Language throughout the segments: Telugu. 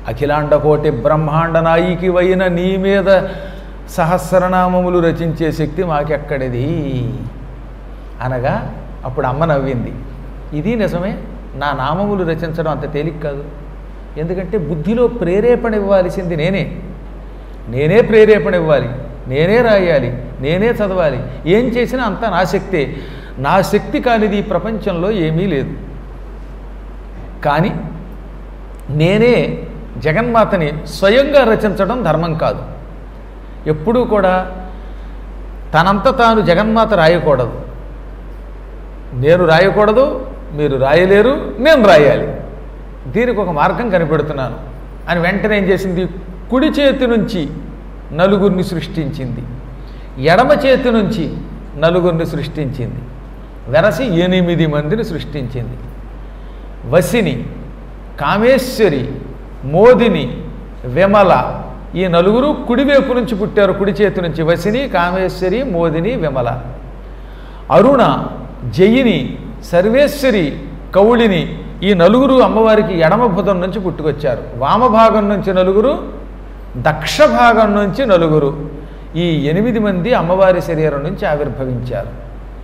అఖిలాండ కోటి బ్రహ్మాండ నాయికి వైన నీ మీద సహస్రనామములు రచించే శక్తి మాకెక్కడిది అనగా అప్పుడు అమ్మ నవ్వింది ఇది నిజమే నా నామములు రచించడం అంత తేలిక కాదు ఎందుకంటే బుద్ధిలో ప్రేరేపణ ఇవ్వాల్సింది నేనే నేనే ప్రేరేపణ ఇవ్వాలి నేనే రాయాలి నేనే చదవాలి ఏం చేసినా అంతా నా శక్తే నా శక్తి కానిది ఈ ప్రపంచంలో ఏమీ లేదు కానీ నేనే జగన్మాతని స్వయంగా రచించడం ధర్మం కాదు ఎప్పుడూ కూడా తనంత తాను జగన్మాత రాయకూడదు నేను రాయకూడదు మీరు రాయలేరు నేను రాయాలి దీనికి ఒక మార్గం కనిపెడుతున్నాను అని వెంటనే ఏం చేసింది కుడి చేతి నుంచి నలుగురిని సృష్టించింది ఎడమ చేతి నుంచి నలుగురిని సృష్టించింది వెరసి ఎనిమిది మందిని సృష్టించింది వసిని కామేశ్వరి మోదిని విమల ఈ నలుగురు కుడివైపు నుంచి పుట్టారు కుడి చేతి నుంచి వసిని కామేశ్వరి మోదిని విమల అరుణ జయిని సర్వేశ్వరి కౌళిని ఈ నలుగురు అమ్మవారికి ఎడమ భుజం నుంచి పుట్టుకొచ్చారు వామభాగం నుంచి నలుగురు దక్ష భాగం నుంచి నలుగురు ఈ ఎనిమిది మంది అమ్మవారి శరీరం నుంచి ఆవిర్భవించారు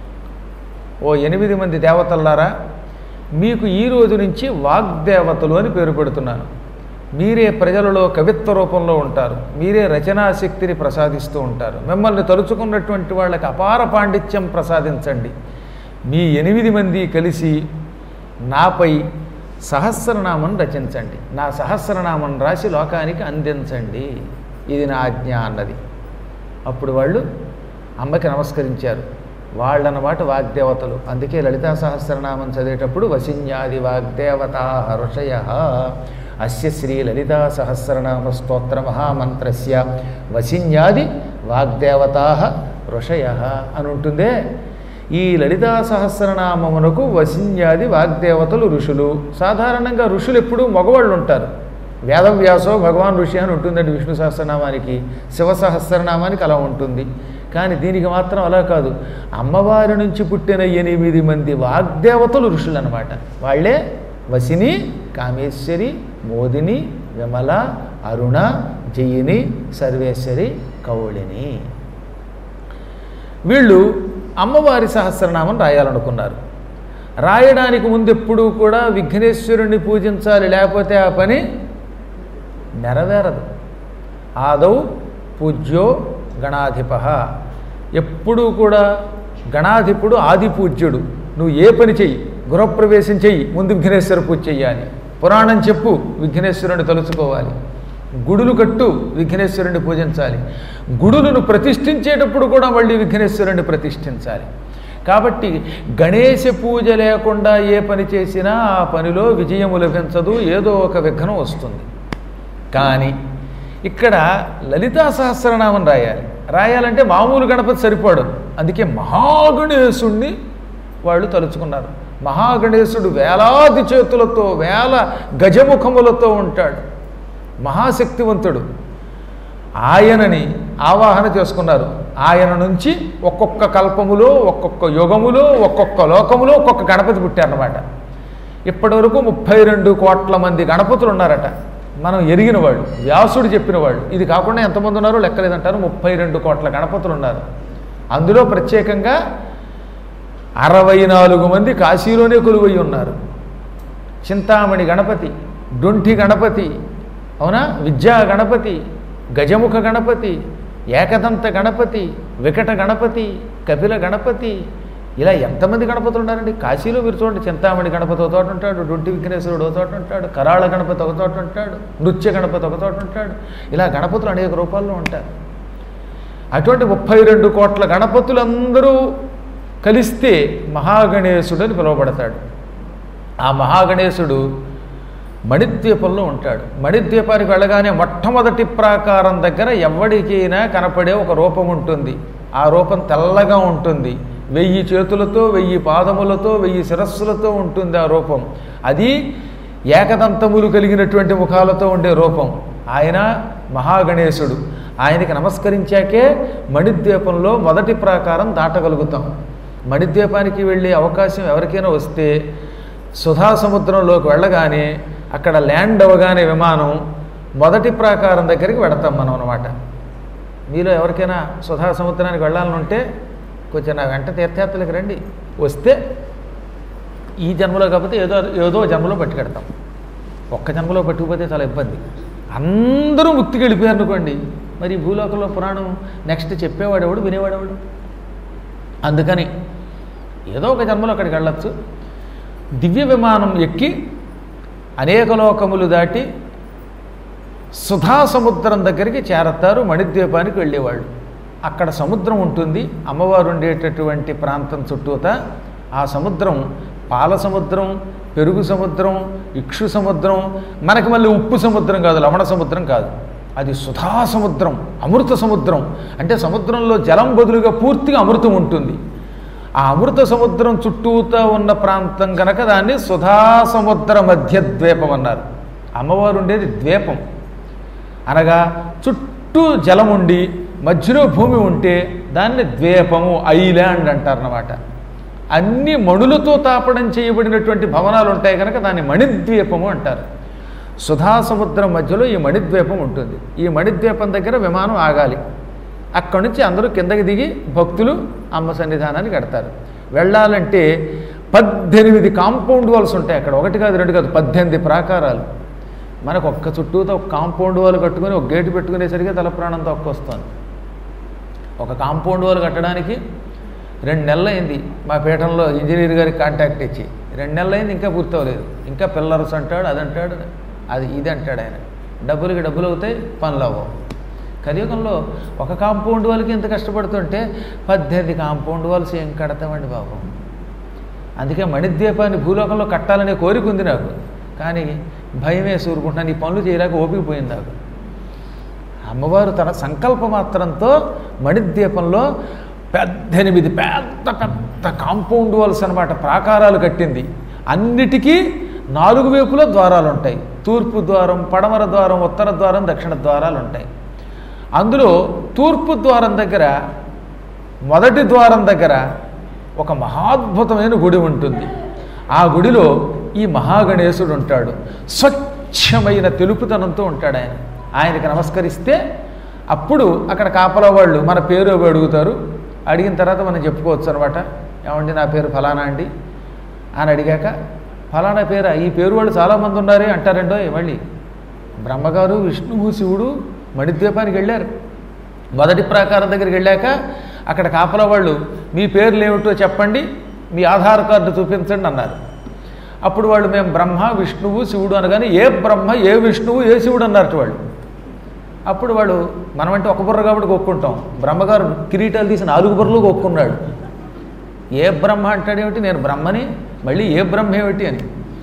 ఓ ఎనిమిది మంది దేవతల్లారా మీకు ఈ రోజు నుంచి వాగ్దేవతలు అని పేరు పెడుతున్నాను మీరే ప్రజలలో కవిత్వ రూపంలో ఉంటారు మీరే రచనా శక్తిని ప్రసాదిస్తూ ఉంటారు మిమ్మల్ని తలుచుకున్నటువంటి వాళ్ళకి అపార పాండిత్యం ప్రసాదించండి మీ ఎనిమిది మంది కలిసి నాపై సహస్రనామం రచించండి నా సహస్రనామం రాసి లోకానికి అందించండి ఇది నా ఆజ్ఞ అన్నది అప్పుడు వాళ్ళు అమ్మకి నమస్కరించారు వాళ్ళన్నమాట వాగ్దేవతలు అందుకే లలితా సహస్రనామం చదివేటప్పుడు వసిన్యాది వాగ్దేవత ఋషయ అస్య శ్రీ లలితా సహస్రనామ స్తోత్ర మహామంత్రస్య వసిన్యాది వాగ్దేవతా ఋషయ అని ఉంటుందే ఈ లలితా సహస్రనామమునకు వసిన్యాది వాగ్దేవతలు ఋషులు సాధారణంగా ఋషులు ఎప్పుడూ మగవాళ్ళు ఉంటారు వేదవ్యాసో భగవాన్ ఋషి అని ఉంటుందండి విష్ణు సహస్రనామానికి శివ సహస్రనామానికి అలా ఉంటుంది కానీ దీనికి మాత్రం అలా కాదు అమ్మవారి నుంచి పుట్టిన ఎనిమిది మంది వాగ్దేవతలు ఋషులు అనమాట వాళ్ళే వసిని కామేశ్వరి మోదిని విమల అరుణ జయిని సర్వేశ్వరి కౌళిని వీళ్ళు అమ్మవారి సహస్రనామం రాయాలనుకున్నారు రాయడానికి ముందు ఎప్పుడూ కూడా విఘ్నేశ్వరుణ్ణి పూజించాలి లేకపోతే ఆ పని నెరవేరదు ఆదౌ పూజ్యో గణాధిప ఎప్పుడూ కూడా గణాధిపుడు ఆది పూజ్యుడు నువ్వు ఏ పని చెయ్యి గృహప్రవేశం చెయ్యి ముందు విఘ్నేశ్వర పూజ చెయ్యాలి పురాణం చెప్పు విఘ్నేశ్వరుని తలుచుకోవాలి గుడులు కట్టు విఘ్నేశ్వరుని పూజించాలి గుడులను ప్రతిష్ఠించేటప్పుడు కూడా మళ్ళీ విఘ్నేశ్వరుని ప్రతిష్ఠించాలి కాబట్టి గణేశ పూజ లేకుండా ఏ పని చేసినా ఆ పనిలో విజయము లభించదు ఏదో ఒక విఘ్నం వస్తుంది కానీ ఇక్కడ లలితా సహస్రనామం రాయాలి రాయాలంటే మామూలు గణపతి సరిపోడు అందుకే మహాగణేశుణ్ణి వాళ్ళు తలుచుకున్నారు మహాగణేశుడు వేలాది చేతులతో వేల గజముఖములతో ఉంటాడు మహాశక్తివంతుడు ఆయనని ఆవాహన చేసుకున్నారు ఆయన నుంచి ఒక్కొక్క కల్పములో ఒక్కొక్క యుగములో ఒక్కొక్క లోకములో ఒక్కొక్క గణపతి పుట్టారన్నమాట ఇప్పటి వరకు ముప్పై రెండు కోట్ల మంది గణపతులు ఉన్నారట మనం ఎరిగిన వాళ్ళు వ్యాసుడు చెప్పిన వాళ్ళు ఇది కాకుండా ఎంతమంది ఉన్నారో లెక్కలేదంటారు ముప్పై రెండు కోట్ల గణపతులు ఉన్నారు అందులో ప్రత్యేకంగా అరవై నాలుగు మంది కాశీలోనే కొలువై ఉన్నారు చింతామణి గణపతి డొంఠి గణపతి అవునా విద్యా గణపతి గజముఖ గణపతి ఏకదంత గణపతి వికట గణపతి కపిల గణపతి ఇలా ఎంతమంది గణపతులు ఉన్నారండి కాశీలో మీరు చూడండి చింతామణి గణపతి ఒక తోట ఉంటాడు డొంటి విఘ్నేశ్వరుడు ఒక తోట ఉంటాడు కరాళ గణపతి ఒక తోట ఉంటాడు నృత్య గణపతి ఒక తోట ఉంటాడు ఇలా గణపతులు అనేక రూపాల్లో ఉంటారు అటువంటి ముప్పై రెండు కోట్ల గణపతులందరూ కలిస్తే మహాగణేశుడు అని పిలువబడతాడు ఆ మహాగణేశుడు మణిద్వీపంలో ఉంటాడు మణిద్వీపానికి వెళ్ళగానే మొట్టమొదటి ప్రాకారం దగ్గర ఎవరికైనా కనపడే ఒక రూపం ఉంటుంది ఆ రూపం తెల్లగా ఉంటుంది వెయ్యి చేతులతో వెయ్యి పాదములతో వెయ్యి శిరస్సులతో ఉంటుంది ఆ రూపం అది ఏకదంతములు కలిగినటువంటి ముఖాలతో ఉండే రూపం ఆయన మహాగణేశుడు ఆయనకి నమస్కరించాకే మణిద్వీపంలో మొదటి ప్రాకారం దాటగలుగుతాం మణిద్వీపానికి వెళ్ళే అవకాశం ఎవరికైనా వస్తే సుధా సముద్రంలోకి వెళ్ళగానే అక్కడ ల్యాండ్ అవ్వగానే విమానం మొదటి ప్రాకారం దగ్గరికి వెడతాం మనం అనమాట మీలో ఎవరికైనా సుధా సముద్రానికి వెళ్ళాలని ఉంటే కొంచెం నా వెంట తీర్థయాత్రలకు రండి వస్తే ఈ జన్మలో కాకపోతే ఏదో ఏదో జన్మలో పట్టుకెడతాం ఒక్క జన్మలో పట్టుకుపోతే చాలా ఇబ్బంది అందరూ ముక్తికి వెళ్ళిపోయారు అనుకోండి మరి ఈ భూలోకంలో పురాణం నెక్స్ట్ చెప్పేవాడెవడు వినేవాడెవడు అందుకని ఏదో ఒక జన్మలో అక్కడికి వెళ్ళొచ్చు దివ్య విమానం ఎక్కి అనేక లోకములు దాటి సుధా సముద్రం దగ్గరికి చేరతారు మణిద్వీపానికి వెళ్ళేవాళ్ళు అక్కడ సముద్రం ఉంటుంది అమ్మవారు ఉండేటటువంటి ప్రాంతం చుట్టూత ఆ సముద్రం పాల సముద్రం పెరుగు సముద్రం ఇక్షు సముద్రం మనకి మళ్ళీ ఉప్పు సముద్రం కాదు లవణ సముద్రం కాదు అది సుధా సముద్రం అమృత సముద్రం అంటే సముద్రంలో జలం బదులుగా పూర్తిగా అమృతం ఉంటుంది ఆ అమృత సముద్రం చుట్టూతా ఉన్న ప్రాంతం కనుక దాన్ని సుధా సముద్ర మధ్య ద్వీపం అన్నారు అమ్మవారు ఉండేది ద్వీపం అనగా చుట్టూ జలం ఉండి మధ్యలో భూమి ఉంటే దాన్ని ద్వీపము ఐలాండ్ అంటారన్నమాట అన్ని మణులతో తాపడం చేయబడినటువంటి భవనాలు ఉంటాయి కనుక దాన్ని మణిద్వీపము అంటారు సుధా సముద్రం మధ్యలో ఈ మణిద్వీపం ఉంటుంది ఈ మణిద్వీపం దగ్గర విమానం ఆగాలి అక్కడి నుంచి అందరూ కిందకి దిగి భక్తులు అమ్మ సన్నిధానానికి కడతారు వెళ్ళాలంటే పద్దెనిమిది కాంపౌండ్ వాల్స్ ఉంటాయి అక్కడ ఒకటి కాదు రెండు కాదు పద్దెనిమిది ప్రాకారాలు మనకు ఒక్క చుట్టూతో ఒక కాంపౌండ్ వాల్ కట్టుకొని ఒక గేటు పెట్టుకునేసరికి తల ప్రాణం తక్కువస్తుంది ఒక కాంపౌండ్ వాల్ కట్టడానికి రెండు నెలలు అయింది మా పీఠంలో ఇంజనీర్ గారికి కాంటాక్ట్ ఇచ్చి రెండు నెలలు అయింది ఇంకా పూర్తి అవ్వలేదు ఇంకా పిల్లర్స్ అంటాడు అది అంటాడు అది ఇది అంటాడు ఆయన డబ్బులకి డబ్బులు అవుతాయి పనులు అవ్వవు కలియుగంలో ఒక కాంపౌండ్ వాళ్ళకి ఇంత కష్టపడుతుంటే పద్దెనిమిది కాంపౌండ్ వాల్స్ ఏం కడతామండి బాబు అందుకే మణిద్వీపాన్ని భూలోకంలో కట్టాలనే కోరిక ఉంది నాకు కానీ భయమే సూరుకుంటున్నాను ఈ పనులు చేయలేక ఓపిక పోయింది నాకు అమ్మవారు తన సంకల్ప మాత్రంతో మణిద్వీపంలో పద్దెనిమిది పెద్ద పెద్ద కాంపౌండ్ వాల్స్ అనమాట ప్రాకారాలు కట్టింది అన్నిటికీ నాలుగు వైపుల ద్వారాలు ఉంటాయి తూర్పు ద్వారం పడమర ద్వారం ఉత్తర ద్వారం దక్షిణ ద్వారాలు ఉంటాయి అందులో తూర్పు ద్వారం దగ్గర మొదటి ద్వారం దగ్గర ఒక మహాద్భుతమైన గుడి ఉంటుంది ఆ గుడిలో ఈ మహాగణేశుడు ఉంటాడు స్వచ్ఛమైన తెలుపుతనంతో ఉంటాడు ఆయన ఆయనకి నమస్కరిస్తే అప్పుడు అక్కడ కాపలా వాళ్ళు మన పేరు అవి అడుగుతారు అడిగిన తర్వాత మనం చెప్పుకోవచ్చు అనమాట ఏమండి నా పేరు ఫలానా అండి అని అడిగాక ఫలానా పేరా ఈ పేరు వాళ్ళు చాలామంది ఉన్నారే అంటారండో మళ్ళీ బ్రహ్మగారు విష్ణువు శివుడు మణిద్వీపానికి వెళ్ళారు మొదటి ప్రాకారం దగ్గరికి వెళ్ళాక అక్కడ కాపలా వాళ్ళు మీ పేర్లు ఏమిటో చెప్పండి మీ ఆధార్ కార్డు చూపించండి అన్నారు అప్పుడు వాళ్ళు మేము బ్రహ్మ విష్ణువు శివుడు అనగానే ఏ బ్రహ్మ ఏ విష్ణువు ఏ శివుడు అన్నట్టు వాళ్ళు అప్పుడు వాడు మనమంటే ఒక బుర్ర కాబట్టి కొక్కుంటాం బ్రహ్మగారు కిరీటాలు తీసి నాలుగు బుర్రలు కొక్కున్నాడు ఏ బ్రహ్మ అంటాడేమిటి నేను బ్రహ్మని మళ్ళీ ఏ బ్రహ్మ ఏమిటి అని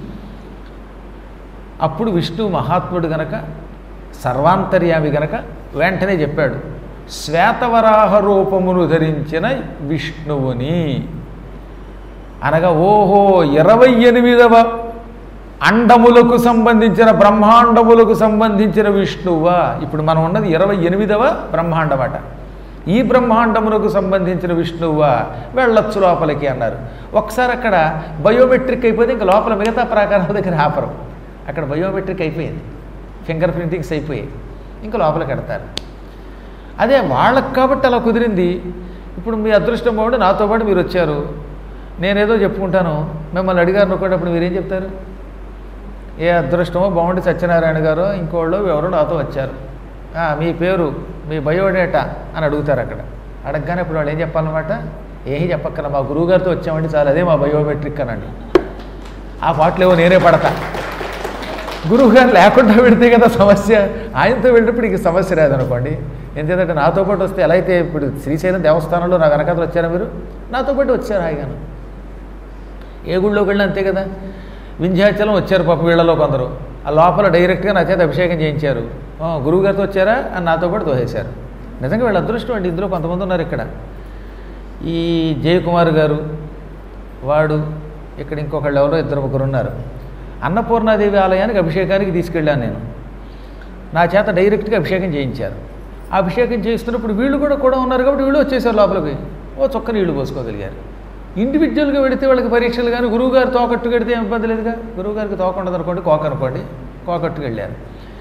అప్పుడు విష్ణు మహాత్ముడు గనక సర్వాంతర్యామి గనక వెంటనే చెప్పాడు శ్వేతవరాహ రూపమును ధరించిన విష్ణువుని అనగా ఓహో ఇరవై ఎనిమిదవ అండములకు సంబంధించిన బ్రహ్మాండములకు సంబంధించిన విష్ణువా ఇప్పుడు మనం ఉన్నది ఇరవై ఎనిమిదవ బ్రహ్మాండమట ఈ బ్రహ్మాండములకు సంబంధించిన విష్ణువా వెళ్ళొచ్చు లోపలికి అన్నారు ఒకసారి అక్కడ బయోమెట్రిక్ అయిపోతే ఇంకా లోపల మిగతా ప్రాకారాల దగ్గర ఆపరం అక్కడ బయోమెట్రిక్ అయిపోయింది ఫింగర్ ప్రింటింగ్స్ అయిపోయాయి ఇంకా లోపలికి పెడతారు అదే వాళ్ళకి కాబట్టి అలా కుదిరింది ఇప్పుడు మీ అదృష్టం బాగుండి నాతో పాటు మీరు వచ్చారు నేనేదో చెప్పుకుంటాను మిమ్మల్ని అడిగారు అనుకున్నప్పుడు మీరేం చెప్తారు ఏ అదృష్టమో బాగుండి సత్యనారాయణ గారు ఇంకోళ్ళు ఎవరో నాతో వచ్చారు "ఆ, మీ పేరు మీ బయోడేటా అని అడుగుతారు అక్కడ అడగగానే ఇప్పుడు వాళ్ళు ఏం చెప్పాలన్నమాట ఏమీ చెప్పక్కల మా గురువుగారితో వచ్చామండి చాలు అదే మా బయోమెట్రిక్ అనండి ఆ పాటలేవో నేనే పడతా గురువుగారు లేకుండా పెడితే కదా సమస్య ఆయనతో వెళ్ళినప్పుడు ఇక సమస్య రాదనుకోండి ఎందుకంటే నాతో పాటు వస్తే ఎలా అయితే ఇప్పుడు శ్రీశైలం దేవస్థానంలో నా వెనకాతలు వచ్చారా మీరు నాతో పాటు వచ్చారు హాయిగాను ఏ గుళ్ళోకి వెళ్ళినా అంతే కదా వింధ్యాచలం వచ్చారు పాప వీళ్ళలో కొందరు ఆ లోపల డైరెక్ట్గా నా చేత అభిషేకం చేయించారు "ఆ, గురువుగారితో వచ్చారా అని నాతో పాటు తోసేశారు నిజంగా వీళ్ళ అదృష్టం అండి ఇందులో కొంతమంది ఉన్నారు ఇక్కడ ఈ జయకుమార్ గారు వాడు ఇక్కడ ఇంకొకళ్ళు ఎవరో ఇద్దరు ముగ్గురు ఉన్నారు అన్నపూర్ణాదేవి ఆలయానికి అభిషేకానికి తీసుకెళ్ళాను నేను నా చేత డైరెక్ట్గా అభిషేకం చేయించారు ఆ అభిషేకం చేస్తున్నప్పుడు వీళ్ళు కూడా కూడా ఉన్నారు కాబట్టి వీళ్ళు వచ్చేసారు లోపలికి ఓ చొక్క నీళ్లు పోసుకోగలిగారు ఇండివిజువల్గా వెడితే వాళ్ళకి పరీక్షలు కానీ గురువుగారు తోకట్టు కడితే ఏం ఇబ్బంది లేదుగా గురువుగారికి తోక ఉండదు అనుకోండి కోక అనుకోండి కోకట్టుకు వెళ్ళారు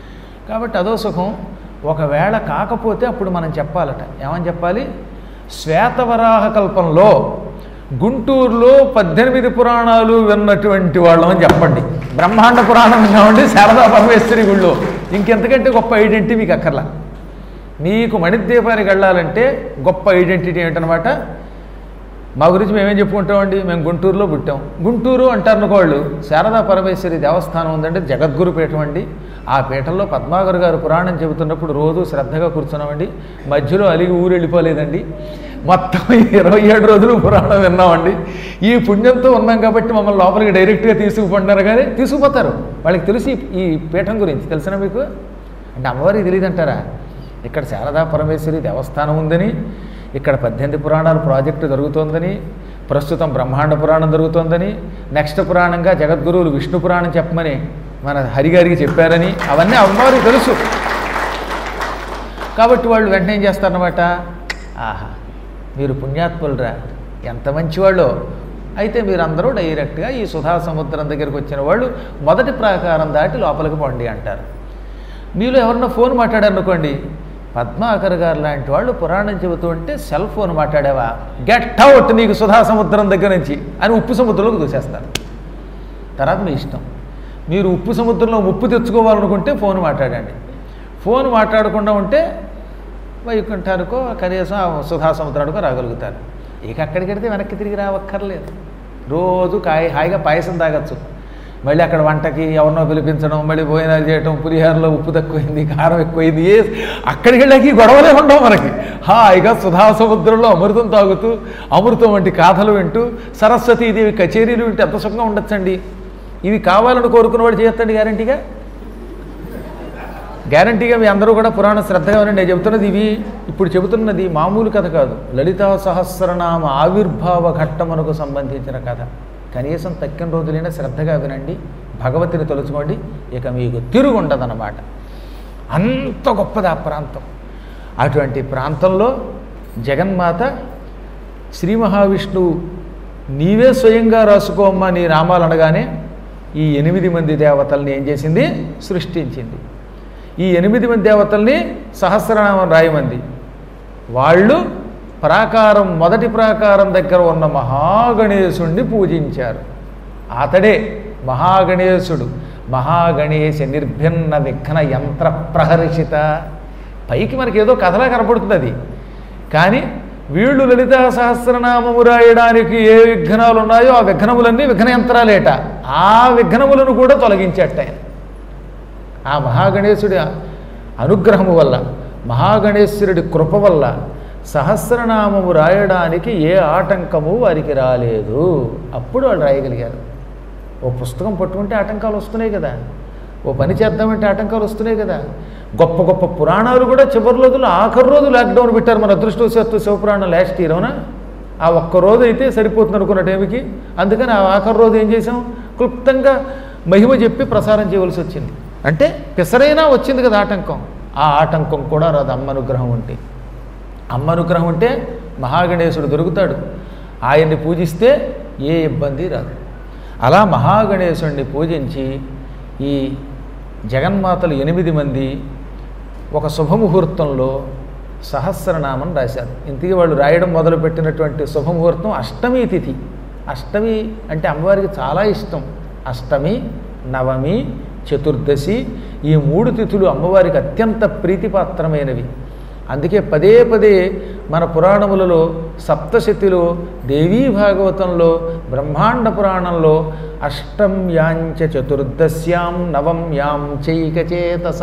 కాబట్టి అదో సుఖం ఒకవేళ కాకపోతే అప్పుడు మనం చెప్పాలట ఏమని చెప్పాలి శ్వేతవరాహ కల్పంలో గుంటూరులో పద్దెనిమిది పురాణాలు విన్నటువంటి వాళ్ళమని చెప్పండి బ్రహ్మాండ పురాణం విన్నామండి శారదా పరమేశ్వరి గుళ్ళో ఇంకెంతకంటే గొప్ప ఐడెంటిటీ మీకు అక్కర్లా మీకు మణిద్వీపానికి వెళ్ళాలంటే గొప్ప ఐడెంటిటీ ఏంటనమాట మా గురించి మేమేం చెప్పుకుంటామండి మేము గుంటూరులో పుట్టాం గుంటూరు అంటారు అనుకోళ్ళు శారదా పరమేశ్వరి దేవస్థానం ఉందండి జగద్గురు పీఠం అండి ఆ పీఠంలో పద్మాగర్ గారు పురాణం చెబుతున్నప్పుడు రోజు శ్రద్ధగా కూర్చున్నామండి మధ్యలో అలిగి ఊరు వెళ్ళిపోలేదండి మొత్తం ఇరవై ఏడు రోజులు పురాణం విన్నామండి ఈ పుణ్యంతో ఉన్నాం కాబట్టి మమ్మల్ని లోపలికి డైరెక్ట్గా తీసుకుపోంటారు కానీ తీసుకుపోతారు వాళ్ళకి తెలిసి ఈ పీఠం గురించి తెలిసిన మీకు అంటే అమ్మవారికి తెలియదంటారా ఇక్కడ శారదా పరమేశ్వరి దేవస్థానం ఉందని ఇక్కడ పద్దెనిమిది పురాణాల ప్రాజెక్టు జరుగుతోందని ప్రస్తుతం బ్రహ్మాండ పురాణం జరుగుతోందని నెక్స్ట్ పురాణంగా జగద్గురువులు విష్ణు పురాణం చెప్పమని మన హరిగారికి చెప్పారని అవన్నీ అమ్మవారికి తెలుసు కాబట్టి వాళ్ళు వెంటనే ఏం చేస్తారన్నమాట ఆహా మీరు పుణ్యాత్ములరా ఎంత మంచివాళ్ళో అయితే మీరందరూ డైరెక్ట్గా ఈ సుధా సముద్రం దగ్గరికి వచ్చిన వాళ్ళు మొదటి ప్రాకారం దాటి లోపలికి పండి అంటారు మీలో ఎవరన్నా ఫోన్ మాట్లాడారనుకోండి పద్మాకర్ గారు లాంటి వాళ్ళు పురాణం చెబుతూ ఉంటే సెల్ ఫోన్ మాట్లాడావా గెట్ అవుట్ నీకు సుధా సముద్రం దగ్గర నుంచి అని ఉప్పు సముద్రంలోకి దూసేస్తారు తర్వాత మీ ఇష్టం మీరు ఉప్పు సముద్రంలో ఉప్పు తెచ్చుకోవాలనుకుంటే ఫోన్ మాట్లాడండి ఫోన్ మాట్లాడకుండా ఉంటే వైకుంఠానికో కనీసం ఆ సుధా సముద్రానికో రాగలుగుతారు ఇక అక్కడికి వెడితే వెనక్కి తిరిగి రావక్కర్లేదు రోజు కాయ హాయిగా పాయసం తాగొచ్చు మళ్ళీ అక్కడ వంటకి ఎవరినో పిలిపించడం మళ్ళీ భోజనాలు చేయటం పులిహోరలో ఉప్పు తక్కువైంది కారం ఎక్కువైంది ఏ అక్కడికి వెళ్ళాక ఈ గొడవలే ఉండవు మనకి హాయిగా సుధా సముద్రంలో అమృతం తాగుతూ అమృతం వంటి గాథలు వింటూ సరస్వతీదేవి కచేరీలు వింటూ ఎంత సుఖంగా ఉండొచ్చండి ఇవి కావాలని కోరుకున్నవాడు చేయొద్దండి గ్యారంటీగా గ్యారంటీగా మీ అందరూ కూడా పురాణ శ్రద్ధగా వినండి నేను చెబుతున్నది ఇవి ఇప్పుడు చెబుతున్నది మామూలు కథ కాదు లలితా సహస్రనామ ఆవిర్భావ ఘట్టమునకు సంబంధించిన కథ కనీసం తక్కిన రోజులైనా శ్రద్ధగా వినండి భగవతిని తలుచుకోండి ఇక మీకు తిరుగు ఉండదన్నమాట అంత గొప్పది ఆ ప్రాంతం అటువంటి ప్రాంతంలో జగన్మాత శ్రీ మహావిష్ణువు నీవే స్వయంగా రాసుకోమ్మా నీ నామాలు అనగానే ఈ ఎనిమిది మంది దేవతల్ని ఏం చేసింది సృష్టించింది ఈ ఎనిమిది మంది దేవతల్ని సహస్రనామం రాయమంది వాళ్ళు ప్రాకారం మొదటి ప్రాకారం దగ్గర ఉన్న మహాగణేశుణ్ణి పూజించారు అతడే మహాగణేశుడు మహాగణేశ నిర్భిన్న విఘ్న యంత్ర ప్రహర్షిత పైకి మనకి ఏదో కథలా కనపడుతుంది అది కానీ వీళ్ళు లలితా సహస్రనామము రాయడానికి ఏ విఘ్నాలు ఉన్నాయో ఆ విఘ్నములన్నీ విఘ్న యంత్రాలేట ఆ విఘ్నములను కూడా తొలగించేట ఆయన ఆ మహాగణేశుడి అనుగ్రహము వల్ల మహాగణేశ్వరుడి కృప వల్ల సహస్రనామము రాయడానికి ఏ ఆటంకము వారికి రాలేదు అప్పుడు వాళ్ళు రాయగలిగారు ఓ పుస్తకం పట్టుకుంటే ఆటంకాలు వస్తున్నాయి కదా ఓ పని చేద్దామంటే ఆటంకాలు వస్తున్నాయి కదా గొప్ప గొప్ప పురాణాలు కూడా చివరి రోజులు ఆఖరి రోజు లాక్డౌన్ పెట్టారు మన అదృష్టవశాత్తు శివపురాణం లాస్ట్ ఇయర్ అవునా ఆ ఒక్క రోజు అయితే సరిపోతుంది అనుకున్న టైంకి అందుకని ఆ ఆఖరి రోజు ఏం చేసాం క్లుప్తంగా మహిమ చెప్పి ప్రసారం చేయవలసి వచ్చింది అంటే పిసరైనా వచ్చింది కదా ఆటంకం ఆ ఆటంకం కూడా రాదు అమ్మ అనుగ్రహం ఉంటే అమ్మ అనుగ్రహం ఉంటే మహాగణేశుడు దొరుకుతాడు ఆయన్ని పూజిస్తే ఏ ఇబ్బంది రాదు అలా మహాగణేశుడిని పూజించి ఈ జగన్మాతలు ఎనిమిది మంది ఒక శుభముహూర్తంలో సహస్రనామం రాశారు ఇంతకీ వాళ్ళు రాయడం మొదలుపెట్టినటువంటి శుభముహూర్తం అష్టమి తిథి అష్టమి అంటే అమ్మవారికి చాలా ఇష్టం అష్టమి నవమి చతుర్దశి ఈ మూడు తిథులు అమ్మవారికి అత్యంత ప్రీతిపాత్రమైనవి అందుకే పదే పదే మన పురాణములలో సప్తశతిలో దేవీ భాగవతంలో బ్రహ్మాండ పురాణంలో అష్టమ్యాంచ చతుర్దశ్యాం నవమ్యాం చైకచేతస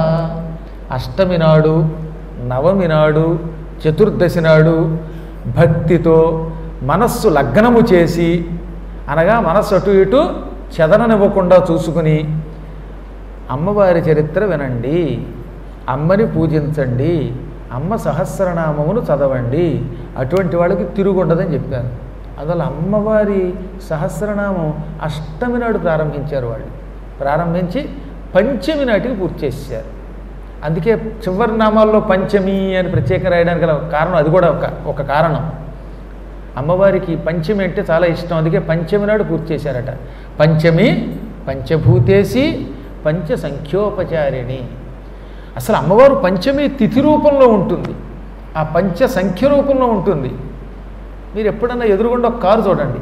అష్టమి నాడు నవమి నాడు చతుర్దశి నాడు భక్తితో మనస్సు లగ్నము చేసి అనగా మనస్సు అటు ఇటు చెదరనివ్వకుండా చూసుకుని అమ్మవారి చరిత్ర వినండి అమ్మని పూజించండి అమ్మ సహస్రనామమును చదవండి అటువంటి వాళ్ళకి తిరుగుండదని చెప్పారు అందువల్ల అమ్మవారి సహస్రనామం అష్టమి నాడు ప్రారంభించారు వాళ్ళు ప్రారంభించి పంచమి నాటికి పూర్తి చేశారు అందుకే చివరి నామాల్లో పంచమి అని ప్రత్యేక రాయడానికి గల కారణం అది కూడా ఒక ఒక కారణం అమ్మవారికి పంచమి అంటే చాలా ఇష్టం అందుకే పంచమి నాడు పూర్తి చేశారట పంచమి పంచభూతేసి పంచ సంఖ్యోపచారిణి అసలు అమ్మవారు పంచమి తిథి రూపంలో ఉంటుంది ఆ పంచ సంఖ్య రూపంలో ఉంటుంది మీరు ఎప్పుడన్నా ఎదురుగుండా ఒక కారు చూడండి